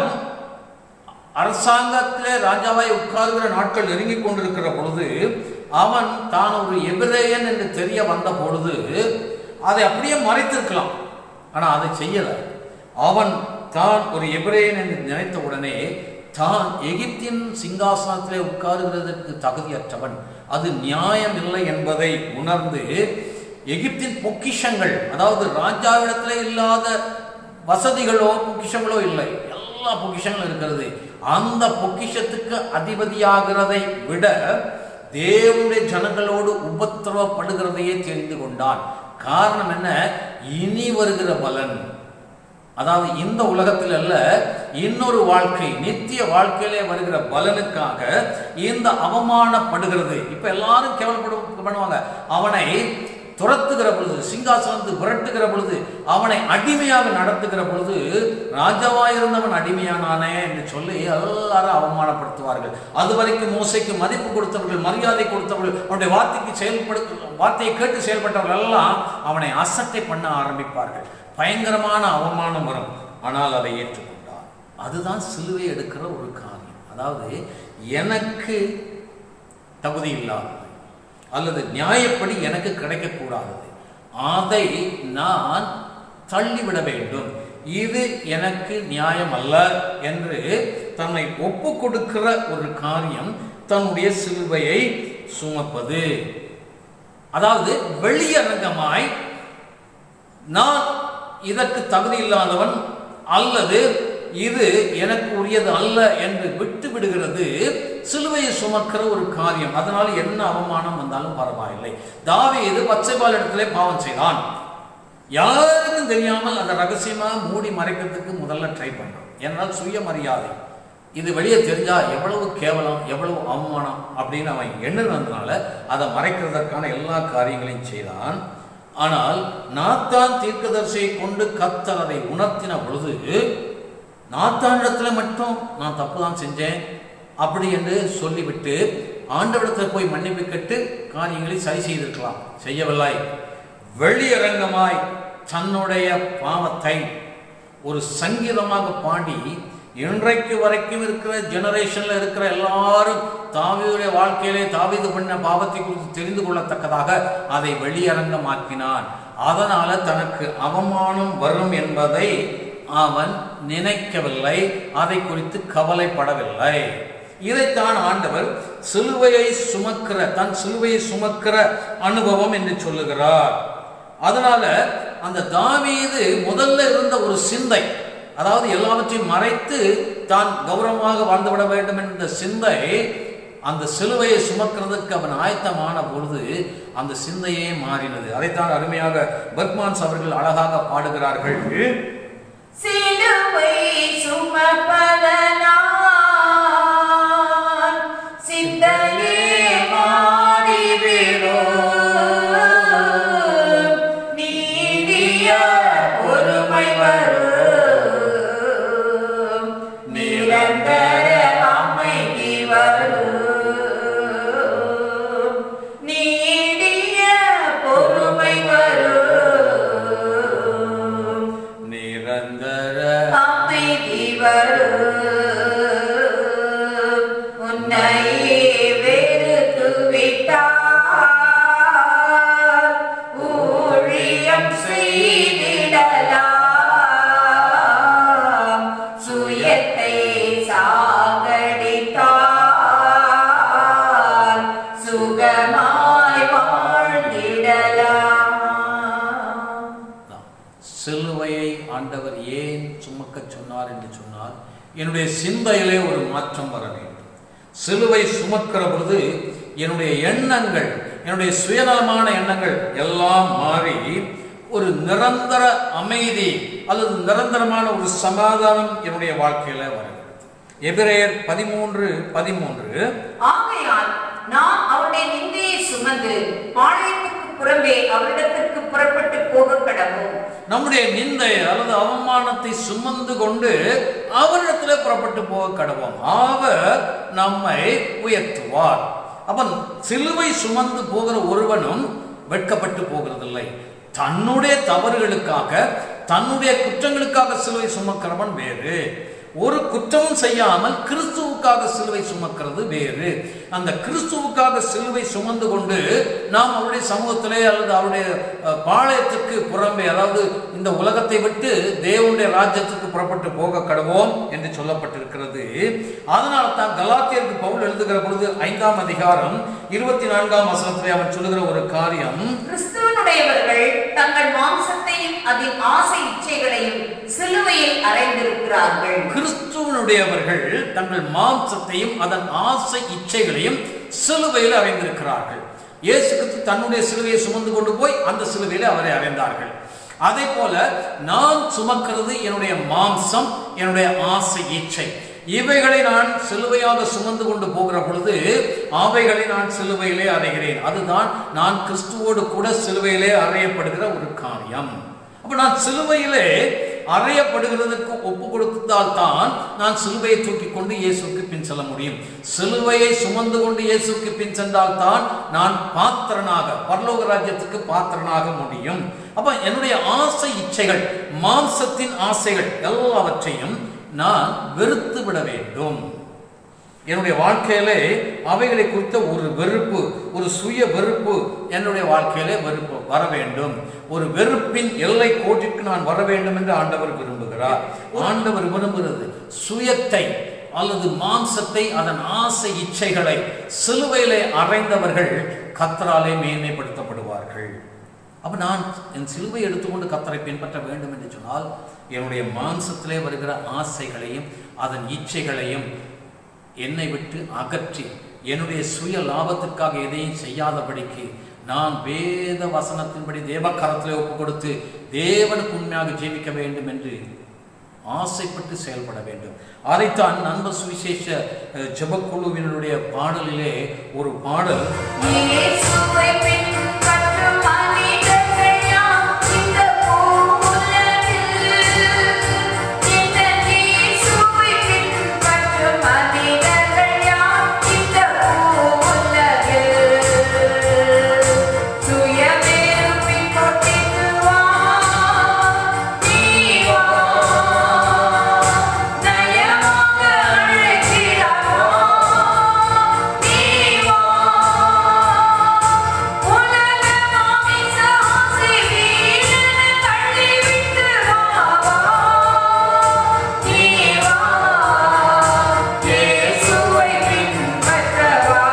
அரசாங்கத்திலே ராஜாவாய் உட்கார்கிற நாட்கள் நெருங்கிக் கொண்டிருக்கிற பொழுது அவன் தான் ஒரு எபிரேயன் என்று தெரிய வந்த பொழுது அதை அப்படியே மறைத்திருக்கலாம் ஆனா அதை செய்யல அவன் தான் ஒரு எபிரேயன் என்று நினைத்த உடனே தான் எகிப்தின் சிங்காசனத்திலே உட்காருகிறதற்கு தகுதியற்றவன் அது நியாயம் இல்லை என்பதை உணர்ந்து எகிப்தின் பொக்கிஷங்கள் அதாவது ராஜாவிடத்திலே இல்லாத வசதிகளோ பொக்கிஷங்களோ இல்லை எல்லா பொக்கிஷங்களும் இருக்கிறது அந்த பொக்கிஷத்துக்கு அதிபதியாகிறதை விட தேவனுடைய ஜனங்களோடு உபத்திரவப்படுகிறதையே தெரிந்து கொண்டான் காரணம் என்ன இனி வருகிற பலன் அதாவது இந்த உலகத்தில் அல்ல இன்னொரு வாழ்க்கை நித்திய வாழ்க்கையிலே வருகிற பலனுக்காக இந்த அவமானப்படுகிறது இப்ப எல்லாரும் கேவலப்படு பண்ணுவாங்க அவனை துரத்துகிற பொழுது சிங்காசனத்து விரட்டுகிற பொழுது அவனை அடிமையாக நடத்துகிற பொழுது ராஜாவாயிருந்தவன் அடிமையானானே என்று சொல்லி எல்லாரும் அவமானப்படுத்துவார்கள் அது வரைக்கும் மோசைக்கு மதிப்பு கொடுத்தவர்கள் மரியாதை கொடுத்தவர்கள் அவனுடைய வார்த்தைக்கு செயல்படு வார்த்தையை கேட்டு செயல்பட்டவர்கள் எல்லாம் அவனை அசட்டை பண்ண ஆரம்பிப்பார்கள் பயங்கரமான அவமானம் வரும் ஆனால் அதை ஏற்றுக்கொண்டார் அதுதான் சிலுவை எடுக்கிற ஒரு காரியம் அதாவது எனக்கு தகுதி இல்லாதது அல்லது நியாயப்படி எனக்கு கிடைக்கக்கூடாதது அதை நான் தள்ளிவிட வேண்டும் இது எனக்கு நியாயம் அல்ல என்று தன்னை ஒப்பு கொடுக்கிற ஒரு காரியம் தன்னுடைய சிலுவையை சுமப்பது அதாவது வெளியரங்கமாய் நான் இதற்கு தகுதி இல்லாதவன் அல்லது இது எனக்கு உரியது அல்ல என்று விட்டு விடுகிறது சிலுவையை சுமக்கிற ஒரு காரியம் அதனால என்ன அவமானம் வந்தாலும் பரவாயில்லை தாவீது பச்சைபால் இடத்திலே பாவம் செய்தான் யாருக்கும் தெரியாமல் அதை ரகசியமா மூடி மறைக்கிறதுக்கு முதல்ல ட்ரை பண்ணான் ஏன்னால் சுயமரியாதை இது வெளியே தெரிஞ்சா எவ்வளவு கேவலம் எவ்வளவு அவமானம் அப்படின்னு அவன் எண்ணுனதுனால அதை மறைக்கிறதற்கான எல்லா காரியங்களையும் செய்தான் ஆனால் நாத்தான் தீர்க்கதரிசியை கொண்டு கத்தர் அதை உணர்த்தின பொழுது நாத்தானிடத்துல மட்டும் நான் தப்பு தான் செஞ்சேன் அப்படி என்று சொல்லிவிட்டு ஆண்டவரிடத்தில் போய் மன்னிப்பு கேட்டு காரியங்களை சரி செய்திருக்கலாம் செய்யவில்லை வெளியரங்கமாய் தன்னுடைய பாவத்தை ஒரு சங்கீதமாக பாடி இன்றைக்கு வரைக்கும் இருக்கிற ஜெனரேஷன்ல இருக்கிற எல்லாரும் தாவியுடைய வாழ்க்கையிலே தாவிது பண்ண பாவத்தை குறித்து தெரிந்து கொள்ளத்தக்கதாக அதை வெளியரங்கமாக்கினான் அதனால தனக்கு அவமானம் வரும் என்பதை அவன் நினைக்கவில்லை அதை குறித்து கவலைப்படவில்லை இதைத்தான் ஆண்டவர் சிலுவையை சுமக்கிற தன் சிலுவையை சுமக்கிற அனுபவம் என்று சொல்லுகிறார் அதனால அந்த தாவீது முதல்ல இருந்த ஒரு சிந்தை அதாவது எல்லாவற்றையும் மறைத்து தான் கௌரவமாக வாழ்ந்துவிட வேண்டும் என்ற சிந்தை அந்த சிலுவையை சுமக்கிறதுக்கு அவன் ஆயத்தமான பொழுது அந்த சிந்தையே மாறினது அதைத்தான் அருமையாக பர்க்மான்ஸ் அவர்கள் அழகாக பாடுகிறார்கள் சிலுவை சுமப்பதனால் சிந்தையே மாறிவிடும் நீடிய பொறுமை வரும் நிரந்தர அமைதி வரும் நீடிய பொறுமை வரும் நிரந்தர அமைதி வரும் உன்னை வெறுத்து விட்டார் ஊழியம் செய்திடலாம் சுயத்தை சாகடித்தால் சுகமாய் வாழ்ந்திடலாம் சிலுவையை ஆண்டவர் ஏன் சுமக்க சொன்னார் என்று சொன்னால் என்னுடைய சிந்தையிலே ஒரு மாற்றம் வர வேண்டும் சிலுவை சுமக்கிற பொழுது என்னுடைய எண்ணங்கள் என்னுடைய சுயநலமான எண்ணங்கள் எல்லாம் மாறி ஒரு நிரந்தர அமைதி அல்லது நிரந்தரமான ஒரு சமாதானம் என்னுடைய வாழ்க்கையில வருகிறது எபிரேயர் பதிமூன்று பதிமூன்று ஆகையால் நாம் அவருடைய நிந்தையை சுமந்து பாளையத்துக்கு புறம்பே அவரிடத்திற்கு புறப்பட்டு போக கடவோம் நம்முடைய நிந்தை அல்லது அவமானத்தை சுமந்து கொண்டு அவரிடத்துல புறப்பட்டு போக கடவோம் அவர் நம்மை உயர்த்துவார் அவன் சிலுவை சுமந்து போகிற ஒருவனும் வெட்கப்பட்டு போகிறதில்லை தன்னுடைய தவறுகளுக்காக தன்னுடைய குற்றங்களுக்காக சிலுவை சுமக்கிறவன் வேறு ஒரு குற்றமும் செய்யாமல் கிறிஸ்துவுக்காக சிலுவை சுமக்கிறது வேறு அந்த கிறிஸ்துவுக்காக சிலுவை சுமந்து கொண்டு நாம் அவருடைய சமூகத்திலே அல்லது அவருடைய அஹ், பாளையத்துக்கு புறம்பே அதாவது இந்த உலகத்தை விட்டு தேவனுடைய ராஜ்யத்துக்கு புறப்பட்டு போக கடவோம் என்று சொல்லப்பட்டிருக்கிறது அதனால தான் கலாத்தியருக்கு பவுல் எழுதுகிற பொழுது ஐந்தாம் அதிகாரம் இருபத்தி நான்காம் வசனத்திலே அவர் சொல்லுகிற ஒரு காரியம் கிறிஸ்துவனுடையவர்கள் தங்கள் மாம்சத்தையும் அதன் ஆசை இச்சைகளையும் சிலுவையில் அறைந்திருக்கிறார்கள் கிறிஸ்துவனுடையவர்கள் தங்கள் மாம்சத்தையும் அதன் ஆசை இச்சைகளையும் சிலுவையில் அறைந்திருக்கிறார்கள் இயேசு கிறிஸ்து தன்னுடைய சிலுவையை சுமந்து கொண்டு போய் அந்த சிலுவையில் அவரை அறைந்தார்கள் அதே போல நான் சுமக்கிறது என்னுடைய மாம்சம் என்னுடைய ஆசை இச்சை இவைகளை நான் சிலுவையாக சுமந்து கொண்டு போகிற பொழுது அவைகளை நான் சிலுவையிலே அறைகிறேன் அதுதான் நான் கிறிஸ்துவோடு கூட சிலுவையிலே அறையப்படுகிற ஒரு காரியம் அப்ப நான் சிலுவையிலே அறையப்படுகிறதுக்கு ஒப்பு கொடுத்தால் தான் நான் சிலுவையை தூக்கி கொண்டு இயேசுக்கு பின் செல்ல முடியும் சிலுவையை சுமந்து கொண்டு இயேசுக்கு பின் சென்றால் தான் நான் பாத்திரனாக பரலோக ராஜ்யத்துக்கு பாத்திரனாக முடியும் அப்ப என்னுடைய ஆசை இச்சைகள் மாம்சத்தின் ஆசைகள் எல்லாவற்றையும் நான் வெறுத்து விட வேண்டும் என்னுடைய வாழ்க்கையிலே அவைகளை குறித்த ஒரு வெறுப்பு ஒரு சுய வெறுப்பு என்னுடைய வாழ்க்கையிலே வெறுப்பு வர வேண்டும் ஒரு வெறுப்பின் எல்லை கோட்டிற்கு நான் வர வேண்டும் என்று ஆண்டவர் விரும்புகிறார் ஆண்டவர் விரும்புகிறது சுயத்தை அல்லது மாம்சத்தை அதன் ஆசை இச்சைகளை சிலுவையிலே அறைந்தவர்கள் கத்தராலே மேன்மைப்படுத்தப்படுவார்கள் அப்ப நான் என் சிலுவை எடுத்துக்கொண்டு கத்தரை பின்பற்ற வேண்டும் என்று சொன்னால் என்னுடைய மாம்சத்திலே வருகிற ஆசைகளையும் அதன் இச்சைகளையும் என்னை விட்டு அகற்றி என்னுடைய சுய லாபத்திற்காக எதையும் செய்யாதபடிக்கு நான் வேத வசனத்தின்படி தேவக்கரத்திலே ஒப்பு கொடுத்து தேவனுக்கு உண்மையாக ஜீவிக்க வேண்டும் என்று ஆசைப்பட்டு செயல்பட வேண்டும் அதைத்தான் நண்பர் சுவிசேஷ அஹ், ஜெபக்குழுவினருடைய பாடலிலே ஒரு பாடல் இயேசுவை பின்பற்றும் மனிதர்கள் யாம் இந்த பூவுலகில். இந்த இயேசுவை பின்பற்றும் மனிதர்கள் யாம் இந்த பூவுலகில். சுயமெருப்பின் கொட்டிக்கு வா, நீ வா. நயமாக அழைக்கிறார் நீ வா. உலக மாமிச ஆசை வீணென தள்ளிவிட்டு வா, வா. நீ வா. இயேசுவை பின்பற்றவா.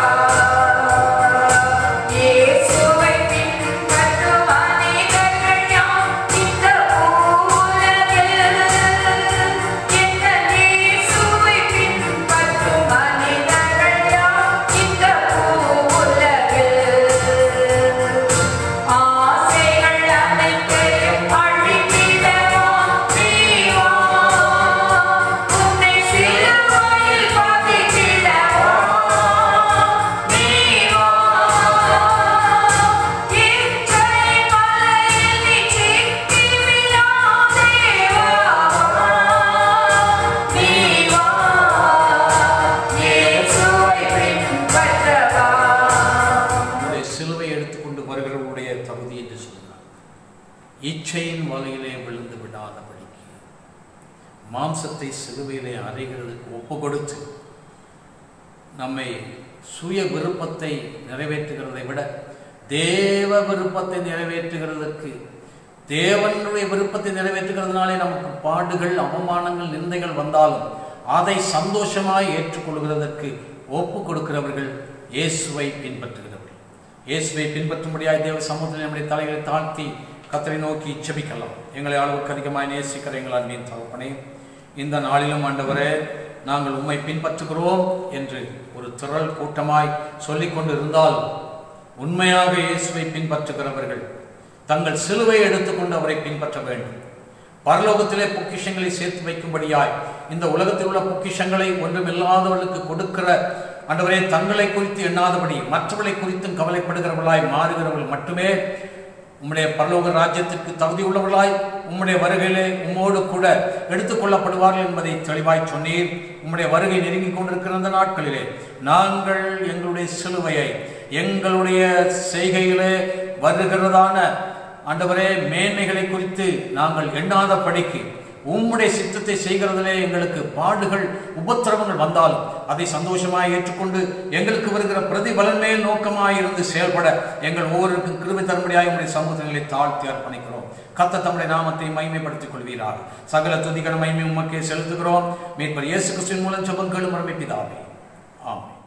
இயேசுவை பின்பற்றும் மனிதர்கள் யாம் இந்த பூவுலகில். இந்த இயேசுவை பின்பற்றும் மனிதர்கள் யாம் இந்த பூவுலகில். ஆசைகள் அனைத்தையும் அழித்திடவா நீ வா. உன்னை சிலுவையில் பதித்திடவா நீ வா. இச்சையின் வலையில் நீ சிக்கி விழாதே வா. நீ வா. இயேசுவை பின்பற்றவா உன்னுடைய சிலுவை எடுத்துக்கொண்டு வருகிறவருடைய தகுதி என்று சொல்கிறார் இச்சையின் வலையிலே விழுந்து விடாதபடிக்கு மாம்சத்தை சிலுவையிலே அறைகிறதுக்கு ஒப்பு கொடுத்து நம்மை சுய விருப்பத்தை நிறைவேற்றுகிறதை விட தேவ விருப்பத்தை நிறைவேற்றுகிறதற்கு தேவனுடைய விருப்பத்தை நிறைவேற்றுகிறதுனாலே நமக்கு பாடுகள் அவமானங்கள் நிந்தைகள் வந்தாலும் அதை சந்தோஷமாய் ஏற்றுக்கொள்கிறதற்கு ஒப்பு கொடுக்கிறவர்கள் இயேசுவை பின்பற்றுகிறவர்கள் இயேசுவை பின்பற்றும்படியாய் தேவ சமூகத்தில் நம்முடைய தலைகளை தாழ்த்தி கத்தரை நோக்கி செபிக்கலாம் எங்களை அளவுக்கு அதிகமாய் நேசிக்கிற எங்கள் அன்பின் தகப்பனே இந்த நாளிலும் ஆண்டவரே நாங்கள் உம்மை பின்பற்றுகிறோம் என்று ஒரு திரள் கூட்டமாய் சொல்லிக் கொண்டு இருந்தால் உண்மையாக இயேசுவை பின்பற்றுகிறவர்கள் தங்கள் சிலுவை எடுத்துக்கொண்டு அவரை பின்பற்ற வேண்டும் பரலோகத்திலே பொக்கிஷங்களை சேர்த்து வைக்கும்படியாய் இந்த உலகத்தில் உள்ள பொக்கிஷங்களை ஒன்றுமில்லாதவர்களுக்கு கொடுக்கிற ஆண்டவரே தங்களை குறித்து எண்ணாதபடி மற்றவர்களை குறித்தும் கவலைப்படுகிறவர்களாய் மாறுகிறவர்கள் மட்டுமே உம்முடைய பரலோக ராஜ்யத்திற்கு தகுதி உள்ளவர்களாய் உம்முடைய வருகையிலே உம்மோடு கூட எடுத்துக்கொள்ளப்படுவார்கள் என்பதை தெளிவாய் சொன்னீர் உம்முடைய வருகை நெருங்கிக் கொண்டிருக்கிற அந்த நாட்களிலே நாங்கள் எங்களுடைய சிலுவையை எங்களுடைய செய்கையிலே வருகிறதான ஆண்டவரே மேன்மைகளை குறித்து நாங்கள் எண்ணாத படிக்கு உம்முடைய சித்தத்தை செய்கிறதிலே எங்களுக்கு பாடுகள் உபத்திரவங்கள் வந்தாலும் அதை சந்தோஷமாய் ஏற்றுக்கொண்டு எங்களுக்கு வருகிற பிரதிபலன் மேல் நோக்கமாய் இருந்து செயல்பட எங்கள் ஒவ்வொருக்கும் கிருபை தரும்படியாய் உங்களுடைய சமூகங்களை தாழ்த்தி அர்ப்பணிக்கிறோம் கத்த தம்முடைய நாமத்தை மகிமைப்படுத்திக் கொள்வீராக சகல துதிகர மகிமை உமக்கே செலுத்துகிறோம் மீட்பர் இயேசு கிறிஸ்துவின் மூலம் ஜெபங்களும் மரமிப்பிதாவே ஆமென்